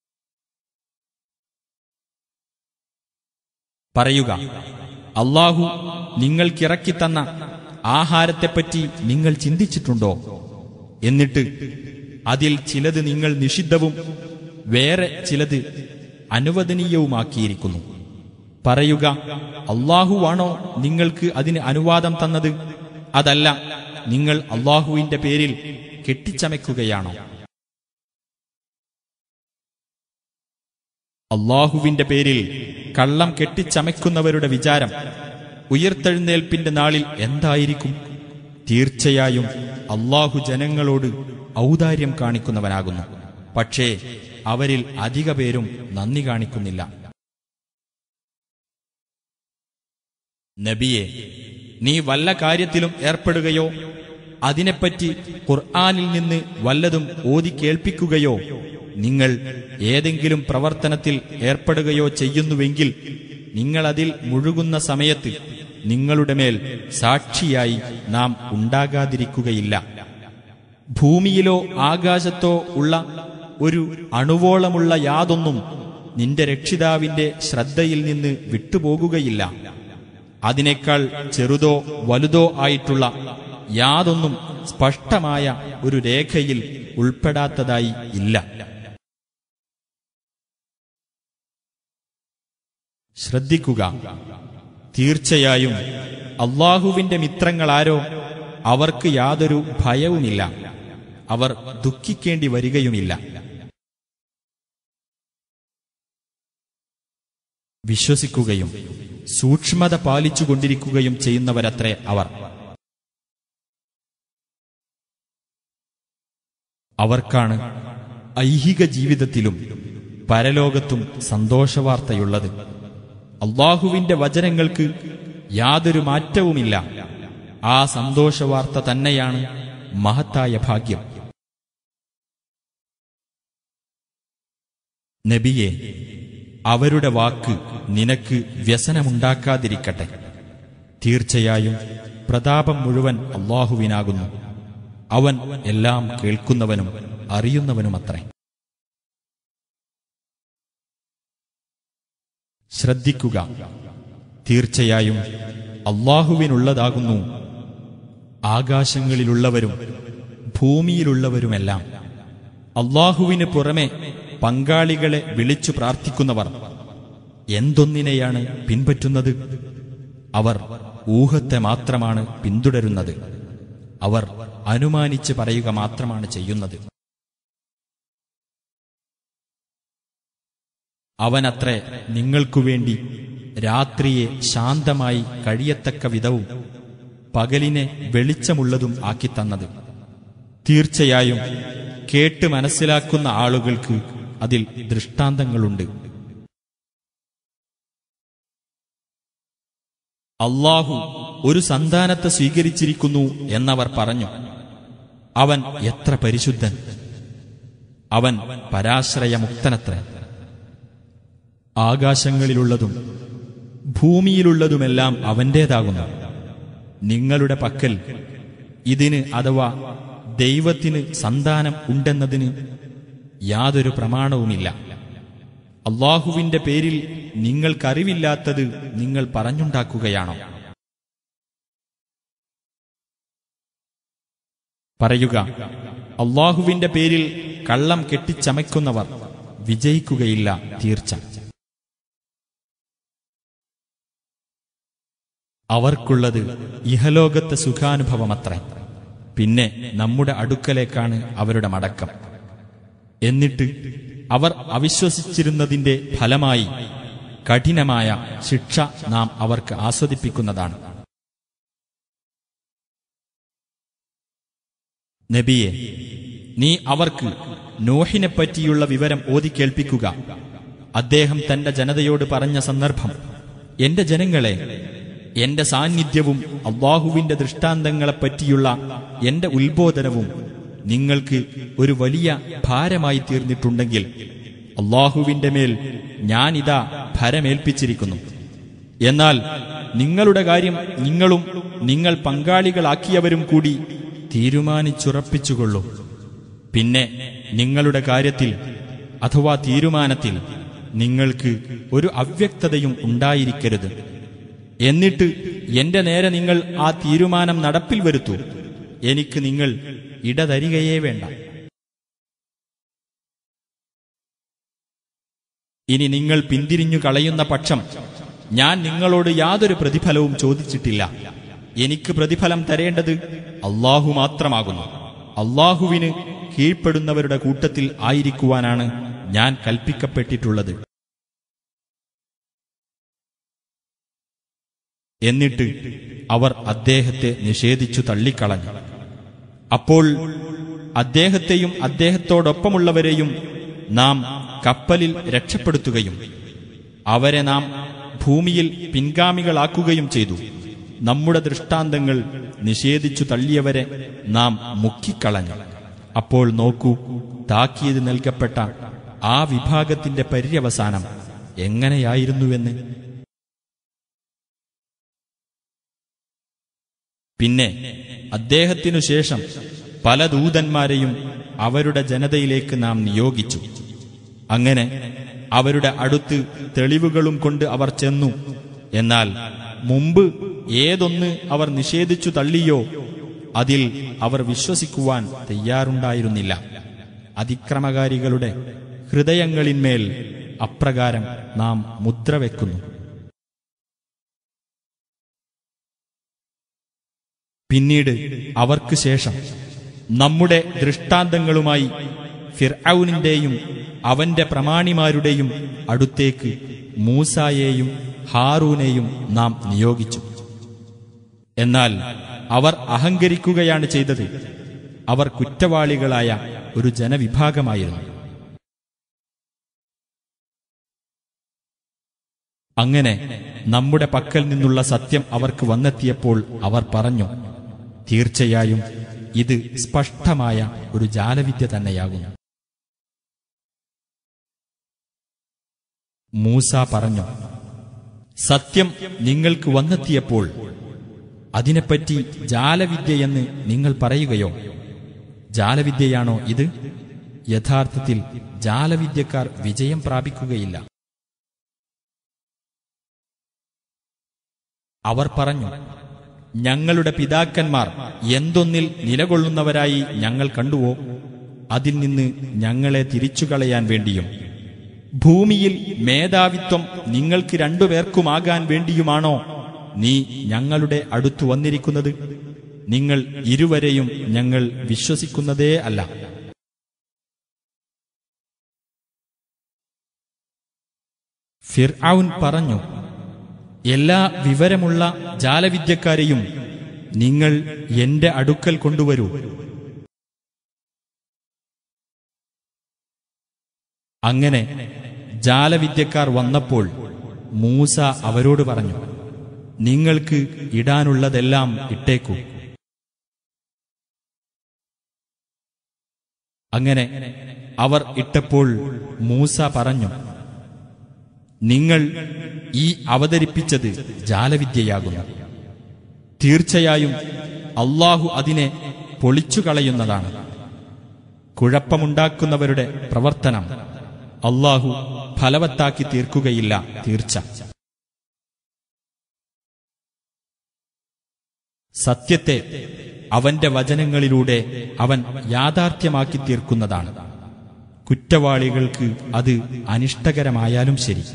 പറയുക അള്ളാഹു നിങ്ങൾക്കിറക്കിത്തന്ന ആഹാരത്തെപ്പറ്റി നിങ്ങൾ ചിന്തിച്ചിട്ടുണ്ടോ എന്നിട്ട് അതിൽ ചിലത് നിങ്ങൾ നിഷിദ്ധവും വേറെ ചിലത് അനുവദനീയവുമാക്കിയിരിക്കുന്നു പറയുക അള്ളാഹുവാണോ നിങ്ങൾക്ക് അതിന് അനുവാദം തന്നത് അതല്ല നിങ്ങൾ അള്ളാഹുവിന്റെ പേരിൽ കെട്ടിച്ചമയ്ക്കുകയാണോ അള്ളാഹുവിന്റെ പേരിൽ കള്ളം കെട്ടിച്ചമയ്ക്കുന്നവരുടെ വിചാരം ഉയർത്തെഴുന്നേൽപ്പിന്റെ നാളിൽ എന്തായിരിക്കും തീർച്ചയായും അള്ളാഹു ജനങ്ങളോട് ഔദാര്യം കാണിക്കുന്നവനാകുന്നു പക്ഷേ അവരിൽ അധിക പേരും നന്ദി കാണിക്കുന്നില്ല നബിയെ നീ വല്ല കാര്യത്തിലും ഏർപ്പെടുകയോ അതിനെപ്പറ്റി ഖുർആാനിൽ നിന്ന് വല്ലതും ഓതി കേൾപ്പിക്കുകയോ നിങ്ങൾ ഏതെങ്കിലും പ്രവർത്തനത്തിൽ ഏർപ്പെടുകയോ ചെയ്യുന്നുവെങ്കിൽ നിങ്ങളതിൽ മുഴുകുന്ന സമയത്ത് നിങ്ങളുടെ മേൽ സാക്ഷിയായി നാം ഉണ്ടാകാതിരിക്കുകയില്ല ഭൂമിയിലോ ആകാശത്തോ ഉള്ള ഒരു അണുവോളമുള്ള യാതൊന്നും നിന്റെ രക്ഷിതാവിന്റെ ശ്രദ്ധയിൽ നിന്ന് വിട്ടുപോകുകയില്ല അതിനേക്കാൾ ചെറുതോ വലുതോ ആയിട്ടുള്ള യാതൊന്നും സ്പഷ്ടമായ ഒരു രേഖയിൽ ഉൾപ്പെടാത്തതായി ഇല്ല ശ്രദ്ധിക്കുക തീർച്ചയായും അള്ളാഹുവിന്റെ മിത്രങ്ങളാരോ അവർക്ക് യാതൊരു ഭയവുമില്ല അവർ ദുഃഖിക്കേണ്ടി വരികയുമില്ല വിശ്വസിക്കുകയും സൂക്ഷ്മത പാലിച്ചുകൊണ്ടിരിക്കുകയും ചെയ്യുന്നവരത്രേ അവർ അവർക്കാണ് ഐഹിക ജീവിതത്തിലും പരലോകത്തും സന്തോഷവാർത്തയുള്ളത് അള്ളാഹുവിന്റെ വചനങ്ങൾക്ക് യാതൊരു മാറ്റവുമില്ല ആ സന്തോഷവാർത്ത തന്നെയാണ് മഹത്തായ ഭാഗ്യം നബിയെ അവരുടെ വാക്ക് നിനക്ക് വ്യസനമുണ്ടാക്കാതിരിക്കട്ടെ തീർച്ചയായും പ്രതാപം മുഴുവൻ അള്ളാഹുവിനാകുന്നു അവൻ എല്ലാം കേൾക്കുന്നവനും അറിയുന്നവനുമത്രേ ശ്രദ്ധിക്കുക തീർച്ചയായും അള്ളാഹുവിനുള്ളതാകുന്നു ആകാശങ്ങളിലുള്ളവരും ഭൂമിയിലുള്ളവരുമെല്ലാം അള്ളാഹുവിന് പുറമെ പങ്കാളികളെ വിളിച്ചു പ്രാർത്ഥിക്കുന്നവർ എന്തൊന്നിനെയാണ് പിൻപറ്റുന്നത് അവർ ഊഹത്തെ മാത്രമാണ് പിന്തുടരുന്നത് അവർ അനുമാനിച്ച് പറയുക മാത്രമാണ് ചെയ്യുന്നത് അവനത്രേ നിങ്ങൾക്കുവേണ്ടി രാത്രിയെ ശാന്തമായി കഴിയത്തക്ക വിധവും പകലിനെ വെളിച്ചമുള്ളതും ആക്കിത്തന്നത് തീർച്ചയായും കേട്ട് മനസ്സിലാക്കുന്ന ആളുകൾക്ക് അതിൽ ദൃഷ്ടാന്തങ്ങളുണ്ട് അള്ളാഹു ഒരു സന്താനത്തെ സ്വീകരിച്ചിരിക്കുന്നു എന്നവർ പറഞ്ഞു അവൻ എത്ര പരിശുദ്ധൻ അവൻ പരാശ്രയമുക്തനത്ര ആകാശങ്ങളിലുള്ളതും ഭൂമിയിലുള്ളതുമെല്ലാം അവന്റേതാകുന്നു നിങ്ങളുടെ പക്കൽ ഇതിന് അഥവാ ദൈവത്തിന് സന്താനം ഉണ്ടെന്നതിന് യാതൊരു പ്രമാണവുമില്ല അള്ളാഹുവിന്റെ പേരിൽ നിങ്ങൾക്കറിവില്ലാത്തത് നിങ്ങൾ പറഞ്ഞുണ്ടാക്കുകയാണോ പറയുക അള്ളാഹുവിന്റെ പേരിൽ കള്ളം കെട്ടിച്ചമയ്ക്കുന്നവർ വിജയിക്കുകയില്ല തീർച്ച അവർക്കുള്ളത് ഇഹലോകത്തെ സുഖാനുഭവമത്രേ പിന്നെ നമ്മുടെ അടുക്കലേക്കാണ് അവരുടെ മടക്കം എന്നിട്ട് അവർ അവിശ്വസിച്ചിരുന്നതിന്റെ ഫലമായി കഠിനമായ ശിക്ഷ നാം അവർക്ക് ആസ്വദിപ്പിക്കുന്നതാണ് നബിയെ നീ അവർക്ക് നോഹിനെപ്പറ്റിയുള്ള വിവരം ഓതിക്കേൾപ്പിക്കുക അദ്ദേഹം തന്റെ ജനതയോട് പറഞ്ഞ സന്ദർഭം എന്റെ ജനങ്ങളെ എന്റെ സാന്നിധ്യവും അള്ളാഹുവിന്റെ ദൃഷ്ടാന്തങ്ങളെപ്പറ്റിയുള്ള എന്റെ ഉത്ബോധനവും നിങ്ങൾക്ക് ഒരു വലിയ ഭാരമായി തീർന്നിട്ടുണ്ടെങ്കിൽ അള്ളാഹുവിന്റെ മേൽ ഞാനിതാ ഭരമേൽപ്പിച്ചിരിക്കുന്നു എന്നാൽ നിങ്ങളുടെ കാര്യം നിങ്ങളും നിങ്ങൾ പങ്കാളികളാക്കിയവരും കൂടി തീരുമാനിച്ചുറപ്പിച്ചുകൊള്ളൂ പിന്നെ നിങ്ങളുടെ കാര്യത്തിൽ അഥവാ തീരുമാനത്തിൽ നിങ്ങൾക്ക് ഒരു അവ്യക്തതയും ഉണ്ടായിരിക്കരുത് എന്നിട്ട് എന്റെ നേരെ നിങ്ങൾ ആ തീരുമാനം നടപ്പിൽ വരുത്തൂ എനിക്ക് നിങ്ങൾ ഇടതരികയേ വേണ്ട ഇനി നിങ്ങൾ പിന്തിരിഞ്ഞു കളയുന്ന പക്ഷം ഞാൻ നിങ്ങളോട് യാതൊരു പ്രതിഫലവും ചോദിച്ചിട്ടില്ല എനിക്ക് പ്രതിഫലം തരേണ്ടത് അള്ളാഹു മാത്രമാകുന്നു അള്ളാഹുവിന് കീഴ്പ്പെടുന്നവരുടെ കൂട്ടത്തിൽ ആയിരിക്കുവാനാണ് ഞാൻ കൽപ്പിക്കപ്പെട്ടിട്ടുള്ളത് എന്നിട്ട് അവർ അദ്ദേഹത്തെ നിഷേധിച്ചു തള്ളിക്കളഞ്ഞു അപ്പോൾ അദ്ദേഹത്തെയും അദ്ദേഹത്തോടൊപ്പമുള്ളവരെയും നാം കപ്പലിൽ രക്ഷപ്പെടുത്തുകയും അവരെ നാം ഭൂമിയിൽ പിൻഗാമികളാക്കുകയും ചെയ്തു നമ്മുടെ ദൃഷ്ടാന്തങ്ങൾ നിഷേധിച്ചു തള്ളിയവരെ നാം മുക്കിക്കളഞ്ഞു അപ്പോൾ നോക്കൂ താക്കീത് നൽകപ്പെട്ട ആ വിഭാഗത്തിന്റെ പര്യവസാനം എങ്ങനെയായിരുന്നുവെന്ന് പിന്നെ അദ്ദേഹത്തിനു ശേഷം പല ദൂതന്മാരെയും അവരുടെ ജനതയിലേക്ക് നാം നിയോഗിച്ചു അങ്ങനെ അവരുടെ അടുത്ത് തെളിവുകളും കൊണ്ട് അവർ ചെന്നു എന്നാൽ മുമ്പ് ഏതൊന്ന് അവർ നിഷേധിച്ചു തള്ളിയോ അതിൽ അവർ വിശ്വസിക്കുവാൻ തയ്യാറുണ്ടായിരുന്നില്ല അതിക്രമകാരികളുടെ ഹൃദയങ്ങളിന്മേൽ അപ്രകാരം നാം മുദ്ര വെക്കുന്നു പിന്നീട് അവർക്ക് ശേഷം നമ്മുടെ ദൃഷ്ടാന്തങ്ങളുമായി ഫിർഔനിന്റെയും അവന്റെ പ്രമാണിമാരുടെയും അടുത്തേക്ക് മൂസായെയും ഹാറൂനെയും നാം നിയോഗിച്ചു എന്നാൽ അവർ അഹങ്കരിക്കുകയാണ് ചെയ്തത് അവർ കുറ്റവാളികളായ ഒരു ജനവിഭാഗമായിരുന്നു അങ്ങനെ നമ്മുടെ പക്കൽ നിന്നുള്ള സത്യം അവർക്ക് വന്നെത്തിയപ്പോൾ അവർ പറഞ്ഞു തീർച്ചയായും ഇത് സ്പഷ്ടമായ ഒരു ജാലവിദ്യ തന്നെയാകുന്നു മൂസ പറഞ്ഞു സത്യം നിങ്ങൾക്ക് വന്നെത്തിയപ്പോൾ അതിനെപ്പറ്റി ജാലവിദ്യയെന്ന് നിങ്ങൾ പറയുകയോ ജാലവിദ്യയാണോ ഇത് യഥാർത്ഥത്തിൽ ജാലവിദ്യക്കാർ വിജയം പ്രാപിക്കുകയില്ല അവർ പറഞ്ഞു ഞങ്ങളുടെ പിതാക്കന്മാർ എന്തൊന്നിൽ നിലകൊള്ളുന്നവരായി ഞങ്ങൾ കണ്ടുവോ അതിൽ നിന്ന് ഞങ്ങളെ തിരിച്ചുകളയാൻ വേണ്ടിയും ഭൂമിയിൽ മേധാവിത്വം നിങ്ങൾക്ക് രണ്ടുപേർക്കുമാകാൻ വേണ്ടിയുമാണോ നീ ഞങ്ങളുടെ അടുത്തു വന്നിരിക്കുന്നത് നിങ്ങൾ ഇരുവരെയും ഞങ്ങൾ വിശ്വസിക്കുന്നതേ അല്ല ഫിർഔൻ പറഞ്ഞു എല്ലാ വിവരമുള്ള ജാലവിദ്യക്കാരെയും നിങ്ങൾ എന്റെ അടുക്കൽ കൊണ്ടുവരൂ അങ്ങനെ ജാലവിദ്യക്കാർ വന്നപ്പോൾ മൂസ അവരോട് പറഞ്ഞു നിങ്ങൾക്ക് ഇടാനുള്ളതെല്ലാം ഇട്ടേക്കൂ അങ്ങനെ അവർ ഇട്ടപ്പോൾ മൂസ പറഞ്ഞു നിങ്ങൾ ഈ അവതരിപ്പിച്ചത് ജാലവിദ്യയാകുന്നു തീർച്ചയായും അള്ളാഹു അതിനെ പൊളിച്ചുകളയുന്നതാണ് കുഴപ്പമുണ്ടാക്കുന്നവരുടെ പ്രവർത്തനം അള്ളാഹു ഫലവത്താക്കി തീർക്കുകയില്ല തീർച്ച സത്യത്തെ അവന്റെ വചനങ്ങളിലൂടെ അവൻ യാഥാർത്ഥ്യമാക്കി തീർക്കുന്നതാണ് കുറ്റവാളികൾക്ക് അത് അനിഷ്ടകരമായാലും ശരി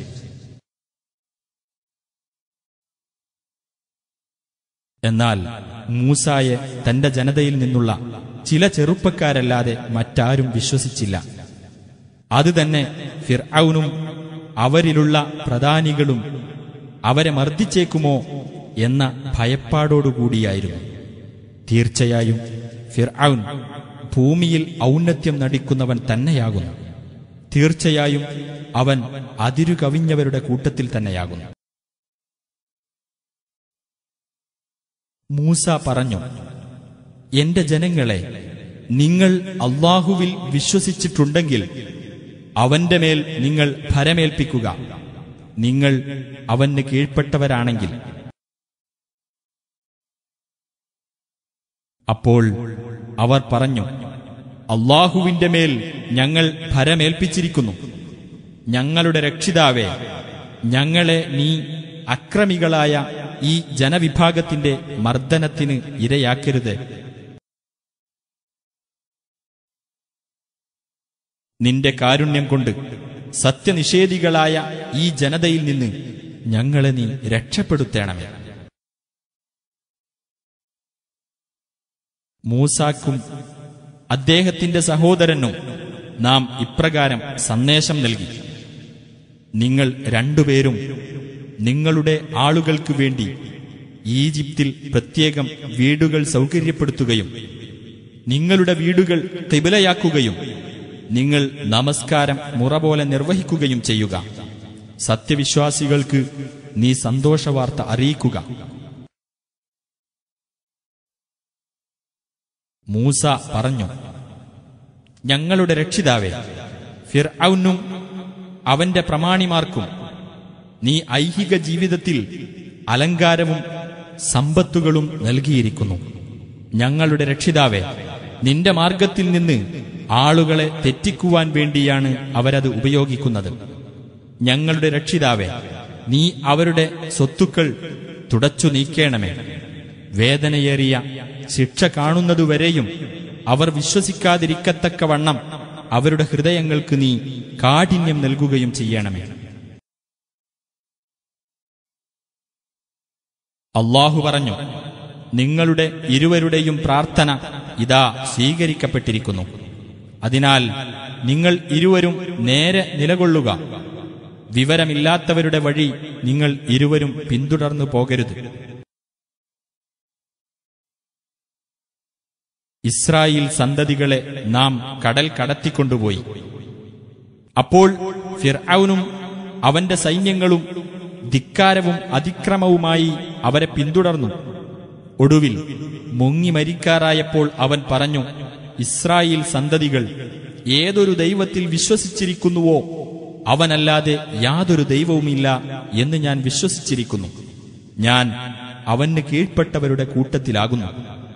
എന്നാൽ മൂസായെ തന്റെ ജനതയിൽ നിന്നുള്ള ചില ചെറുപ്പക്കാരല്ലാതെ മറ്റാരും വിശ്വസിച്ചില്ല അതുതന്നെ ഫിർഔനും അവരിലുള്ള പ്രധാനികളും അവരെ മർദ്ദിച്ചേക്കുമോ എന്ന ഭയപ്പാടോടുകൂടിയായിരുന്നു തീർച്ചയായും ഫിർഔൻ ഭൂമിയിൽ ഔന്നത്യം നടിക്കുന്നവൻ തന്നെയാകുന്നു തീർച്ചയായും അവൻ അതിരുകവിഞ്ഞവരുടെ കൂട്ടത്തിൽ തന്നെയാകുന്നു മൂസ പറഞ്ഞു എന്റെ ജനങ്ങളെ നിങ്ങൾ അള്ളാഹുവിൽ വിശ്വസിച്ചിട്ടുണ്ടെങ്കിൽ അവന്റെ മേൽ നിങ്ങൾ ഭരമേൽപ്പിക്കുക നിങ്ങൾ അവന് കീഴ്പ്പെട്ടവരാണെങ്കിൽ അപ്പോൾ അവർ പറഞ്ഞു അള്ളാഹുവിന്റെ മേൽ ഞങ്ങൾ ഭരമേൽപ്പിച്ചിരിക്കുന്നു ഞങ്ങളുടെ രക്ഷിതാവേ ഞങ്ങളെ നീ അക്രമികളായ ഈ ജനവിഭാഗത്തിന്റെ മർദ്ദനത്തിന് ഇരയാക്കരുത് നിന്റെ കാരുണ്യം കൊണ്ട് സത്യനിഷേധികളായ ഈ ജനതയിൽ നിന്ന് ഞങ്ങളെ നീ രക്ഷപ്പെടുത്തേണമേ മൂസാക്കും അദ്ദേഹത്തിന്റെ സഹോദരനും നാം ഇപ്രകാരം സന്ദേശം നൽകി നിങ്ങൾ രണ്ടുപേരും നിങ്ങളുടെ ആളുകൾക്ക് വേണ്ടി ഈജിപ്തിൽ പ്രത്യേകം വീടുകൾ സൗകര്യപ്പെടുത്തുകയും നിങ്ങളുടെ വീടുകൾ തിബിലയാക്കുകയും നിങ്ങൾ നമസ്കാരം മുറ പോലെ നിർവഹിക്കുകയും ചെയ്യുക സത്യവിശ്വാസികൾക്ക് നീ സന്തോഷവാർത്ത അറിയിക്കുക മൂസ പറഞ്ഞു ഞങ്ങളുടെ രക്ഷിതാവേ ഫിർഔനും അവന്റെ പ്രമാണിമാർക്കും നീ ഐഹിക ജീവിതത്തിൽ അലങ്കാരവും സമ്പത്തുകളും നൽകിയിരിക്കുന്നു ഞങ്ങളുടെ രക്ഷിതാവേ നിന്റെ മാർഗത്തിൽ നിന്ന് ആളുകളെ തെറ്റിക്കുവാൻ വേണ്ടിയാണ് അവരത് ഉപയോഗിക്കുന്നത് ഞങ്ങളുടെ രക്ഷിതാവേ നീ അവരുടെ സ്വത്തുക്കൾ തുടച്ചു നീക്കേണമേ വേദനയേറിയ ശിക്ഷ കാണുന്നതുവരെയും അവർ വിശ്വസിക്കാതിരിക്കത്തക്കവണ്ണം അവരുടെ ഹൃദയങ്ങൾക്ക് നീ കാഠിന്യം നൽകുകയും ചെയ്യണമേ അള്ളാഹു പറഞ്ഞു നിങ്ങളുടെ ഇരുവരുടെയും പ്രാർത്ഥന ഇതാ സ്വീകരിക്കപ്പെട്ടിരിക്കുന്നു അതിനാൽ നിങ്ങൾ ഇരുവരും നേരെ നിലകൊള്ളുക വിവരമില്ലാത്തവരുടെ വഴി നിങ്ങൾ ഇരുവരും പിന്തുടർന്നു പോകരുത് ഇസ്രായേൽ സന്തതികളെ നാം കടൽ കടത്തിക്കൊണ്ടുപോയി അപ്പോൾ ഫിർഔനും അവന്റെ സൈന്യങ്ങളും ധിക്കാരവും അതിക്രമവുമായി അവരെ പിന്തുടർന്നു ഒടുവിൽ മുങ്ങി മരിക്കാറായപ്പോൾ അവൻ പറഞ്ഞു ഇസ്രായേൽ സന്തതികൾ ഏതൊരു ദൈവത്തിൽ വിശ്വസിച്ചിരിക്കുന്നുവോ അവനല്ലാതെ യാതൊരു ദൈവവുമില്ല എന്ന് ഞാൻ വിശ്വസിച്ചിരിക്കുന്നു ഞാൻ അവന് കീഴ്പ്പെട്ടവരുടെ കൂട്ടത്തിലാകുന്നു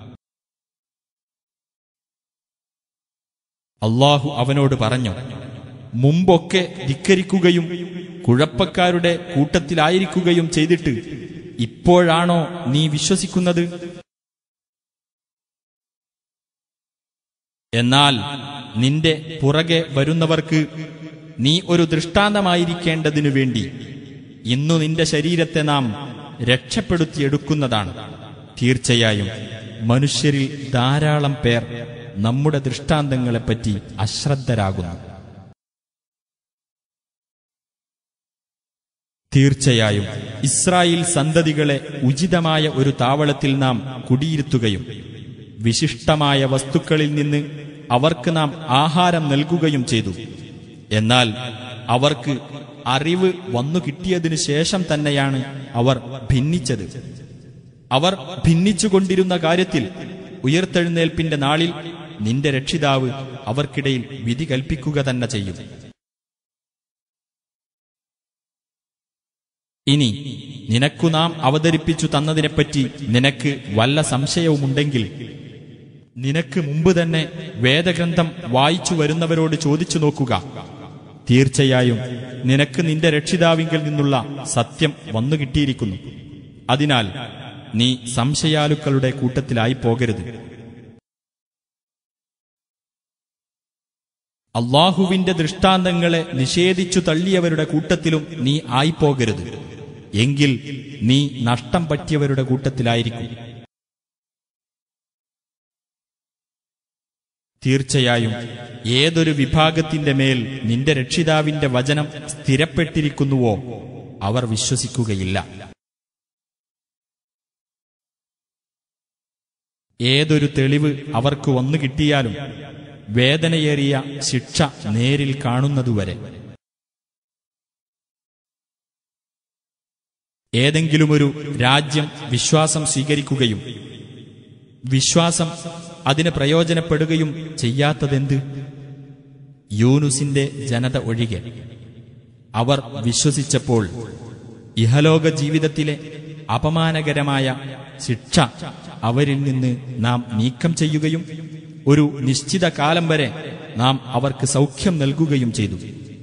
അള്ളാഹു അവനോട് പറഞ്ഞു മുമ്പൊക്കെ ധിക്കരിക്കുകയും കുഴപ്പക്കാരുടെ കൂട്ടത്തിലായിരിക്കുകയും ചെയ്തിട്ട് ഇപ്പോഴാണോ നീ വിശ്വസിക്കുന്നത് എന്നാൽ നിന്റെ പുറകെ വരുന്നവർക്ക് നീ ഒരു ദൃഷ്ടാന്തമായിരിക്കേണ്ടതിനു വേണ്ടി ഇന്നു നിന്റെ ശരീരത്തെ നാം രക്ഷപ്പെടുത്തിയെടുക്കുന്നതാണ് തീർച്ചയായും മനുഷ്യരിൽ ധാരാളം പേർ നമ്മുടെ ദൃഷ്ടാന്തങ്ങളെപ്പറ്റി അശ്രദ്ധരാകുന്നു തീർച്ചയായും ഇസ്രായേൽ സന്തതികളെ ഉചിതമായ ഒരു താവളത്തിൽ നാം കുടിയിരുത്തുകയും വിശിഷ്ടമായ വസ്തുക്കളിൽ നിന്ന് അവർക്ക് നാം ആഹാരം നൽകുകയും ചെയ്തു എന്നാൽ അവർക്ക് അറിവ് വന്നു കിട്ടിയതിനു ശേഷം തന്നെയാണ് അവർ ഭിന്നിച്ചത് അവർ ഭിന്നിച്ചുകൊണ്ടിരുന്ന കാര്യത്തിൽ ഉയർത്തെഴുന്നേൽപ്പിന്റെ നാളിൽ നിന്റെ രക്ഷിതാവ് അവർക്കിടയിൽ വിധി കൽപ്പിക്കുക തന്നെ ചെയ്യും ഇനി നിനക്കു നാം അവതരിപ്പിച്ചു തന്നതിനെപ്പറ്റി നിനക്ക് വല്ല സംശയവുമുണ്ടെങ്കിൽ നിനക്ക് മുമ്പ് തന്നെ വേദഗ്രന്ഥം വായിച്ചു വരുന്നവരോട് ചോദിച്ചു നോക്കുക തീർച്ചയായും നിനക്ക് നിന്റെ രക്ഷിതാവിങ്കിൽ നിന്നുള്ള സത്യം വന്നു കിട്ടിയിരിക്കുന്നു അതിനാൽ നീ സംശയാലുക്കളുടെ കൂട്ടത്തിലായി പോകരുത് അള്ളാഹുവിന്റെ ദൃഷ്ടാന്തങ്ങളെ നിഷേധിച്ചു തള്ളിയവരുടെ കൂട്ടത്തിലും നീ ആയിപ്പോകരുത് എങ്കിൽ നീ നഷ്ടം പറ്റിയവരുടെ കൂട്ടത്തിലായിരിക്കും തീർച്ചയായും ഏതൊരു വിഭാഗത്തിന്റെ മേൽ നിന്റെ രക്ഷിതാവിന്റെ വചനം സ്ഥിരപ്പെട്ടിരിക്കുന്നുവോ അവർ വിശ്വസിക്കുകയില്ല ഏതൊരു തെളിവ് അവർക്ക് വന്നു കിട്ടിയാലും വേദനയേറിയ ശിക്ഷ നേരിൽ കാണുന്നതുവരെ ഏതെങ്കിലുമൊരു രാജ്യം വിശ്വാസം സ്വീകരിക്കുകയും വിശ്വാസം അതിന് പ്രയോജനപ്പെടുകയും ചെയ്യാത്തതെന്ത് യൂനുസിന്റെ ജനത ഒഴികെ അവർ വിശ്വസിച്ചപ്പോൾ ഇഹലോക ജീവിതത്തിലെ അപമാനകരമായ ശിക്ഷ അവരിൽ നിന്ന് നാം നീക്കം ചെയ്യുകയും ഒരു നിശ്ചിത കാലം വരെ നാം അവർക്ക് സൗഖ്യം നൽകുകയും ചെയ്തു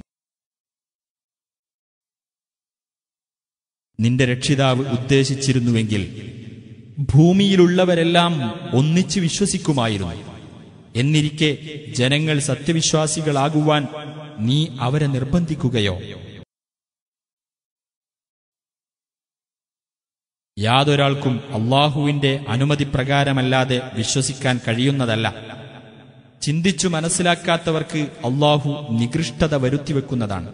നിന്റെ രക്ഷിതാവ് ഉദ്ദേശിച്ചിരുന്നുവെങ്കിൽ ഭൂമിയിലുള്ളവരെല്ലാം ഒന്നിച്ചു വിശ്വസിക്കുമായിരുന്നു എന്നിരിക്കെ ജനങ്ങൾ സത്യവിശ്വാസികളാകുവാൻ നീ അവരെ നിർബന്ധിക്കുകയോ യാതൊരാൾക്കും അള്ളാഹുവിന്റെ അനുമതി പ്രകാരമല്ലാതെ വിശ്വസിക്കാൻ കഴിയുന്നതല്ല ചിന്തിച്ചു മനസ്സിലാക്കാത്തവർക്ക് അള്ളാഹു നികൃഷ്ടത വരുത്തിവെക്കുന്നതാണ്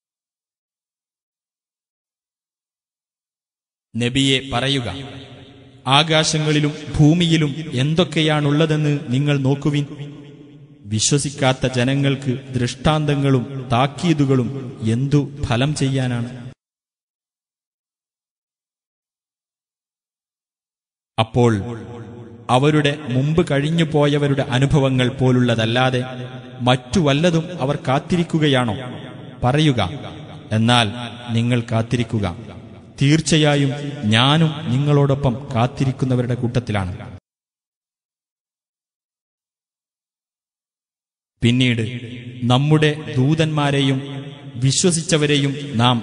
നബിയെ പറയുക ആകാശങ്ങളിലും ഭൂമിയിലും എന്തൊക്കെയാണുള്ളതെന്ന് നിങ്ങൾ നോക്കുവിൻ വിശ്വസിക്കാത്ത ജനങ്ങൾക്ക് ദൃഷ്ടാന്തങ്ങളും താക്കീതുകളും എന്തു ഫലം ചെയ്യാനാണ് അപ്പോൾ അവരുടെ മുമ്പ് കഴിഞ്ഞു പോയവരുടെ അനുഭവങ്ങൾ പോലുള്ളതല്ലാതെ മറ്റു വല്ലതും അവർ കാത്തിരിക്കുകയാണോ പറയുക എന്നാൽ നിങ്ങൾ കാത്തിരിക്കുക തീർച്ചയായും ഞാനും നിങ്ങളോടൊപ്പം കാത്തിരിക്കുന്നവരുടെ കൂട്ടത്തിലാണ് പിന്നീട് നമ്മുടെ ദൂതന്മാരെയും വിശ്വസിച്ചവരെയും നാം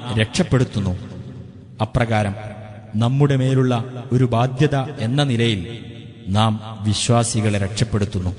രക്ഷപ്പെടുത്തുന്നു അപ്രകാരം നമ്മുടെ മേലുള്ള ഒരു ബാധ്യത എന്ന നിലയിൽ നാം വിശ്വാസികളെ രക്ഷപ്പെടുത്തുന്നു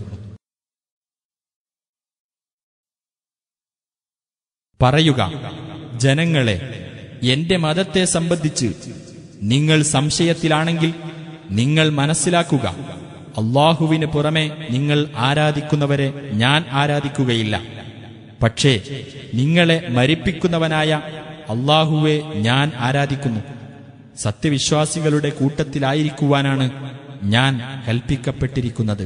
പറയുക ജനങ്ങളെ എന്റെ മതത്തെ സംബന്ധിച്ച് നിങ്ങൾ സംശയത്തിലാണെങ്കിൽ നിങ്ങൾ മനസ്സിലാക്കുക അള്ളാഹുവിന് പുറമെ നിങ്ങൾ ആരാധിക്കുന്നവരെ ഞാൻ ആരാധിക്കുകയില്ല പക്ഷേ നിങ്ങളെ മരിപ്പിക്കുന്നവനായ അള്ളാഹുവെ ഞാൻ ആരാധിക്കുന്നു സത്യവിശ്വാസികളുടെ കൂട്ടത്തിലായിരിക്കുവാനാണ് ഞാൻ കൽപ്പിക്കപ്പെട്ടിരിക്കുന്നത്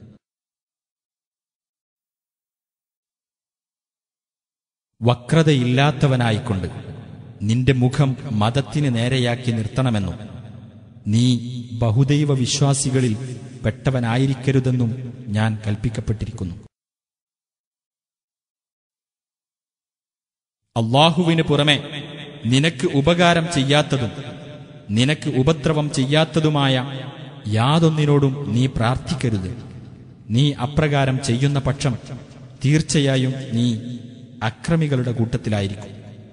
വക്രതയില്ലാത്തവനായിക്കൊണ്ട് നിന്റെ മുഖം മതത്തിന് നേരെയാക്കി നിർത്തണമെന്നും നീ ബഹുദൈവ വിശ്വാസികളിൽ പെട്ടവനായിരിക്കരുതെന്നും ഞാൻ കൽപ്പിക്കപ്പെട്ടിരിക്കുന്നു അള്ളാഹുവിന് പുറമെ നിനക്ക് ഉപകാരം ചെയ്യാത്തതും നിനക്ക് ഉപദ്രവം ചെയ്യാത്തതുമായ യാതൊന്നിനോടും നീ പ്രാർത്ഥിക്കരുത് നീ അപ്രകാരം ചെയ്യുന്ന പക്ഷം തീർച്ചയായും നീ അക്രമികളുടെ കൂട്ടത്തിലായിരിക്കും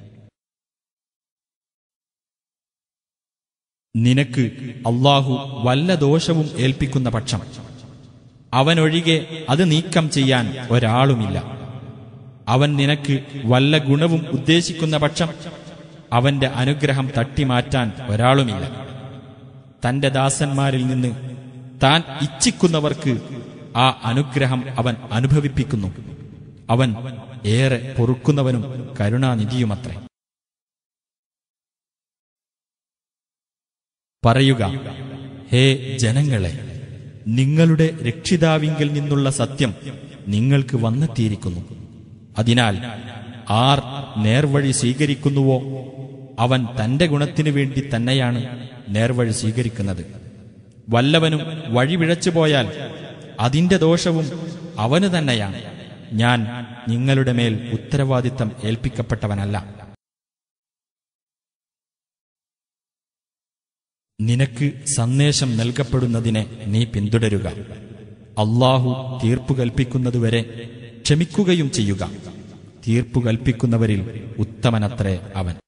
നിനക്ക് അള്ളാഹു വല്ല ദോഷവും ഏൽപ്പിക്കുന്ന പക്ഷം അവനൊഴികെ അത് നീക്കം ചെയ്യാൻ ഒരാളുമില്ല അവൻ നിനക്ക് വല്ല ഗുണവും ഉദ്ദേശിക്കുന്ന പക്ഷം അവന്റെ അനുഗ്രഹം തട്ടിമാറ്റാൻ ഒരാളുമില്ല തന്റെ ദാസന്മാരിൽ നിന്ന് താൻ ഇച്ഛിക്കുന്നവർക്ക് ആ അനുഗ്രഹം അവൻ അനുഭവിപ്പിക്കുന്നു അവൻ ഏറെ പൊറുക്കുന്നവനും കരുണാനിധിയുമത്രേ പറയുക ഹേ ജനങ്ങളെ നിങ്ങളുടെ രക്ഷിതാവിങ്കിൽ നിന്നുള്ള സത്യം നിങ്ങൾക്ക് വന്നെത്തിയിരിക്കുന്നു അതിനാൽ ആർ നേർവഴി സ്വീകരിക്കുന്നുവോ അവൻ തന്റെ ഗുണത്തിനു വേണ്ടി തന്നെയാണ് നേർവഴി സ്വീകരിക്കുന്നത് വല്ലവനും വഴിവിഴച്ചു പോയാൽ അതിന്റെ ദോഷവും അവന് തന്നെയാണ് ഞാൻ നിങ്ങളുടെ മേൽ ഉത്തരവാദിത്തം ഏൽപ്പിക്കപ്പെട്ടവനല്ല നിനക്ക് സന്ദേശം നൽകപ്പെടുന്നതിനെ നീ പിന്തുടരുക അള്ളാഹു തീർപ്പു കൽപ്പിക്കുന്നതുവരെ ക്ഷമിക്കുകയും ചെയ്യുക തീർപ്പു കൽപ്പിക്കുന്നവരിൽ ഉത്തമനത്രേ അവൻ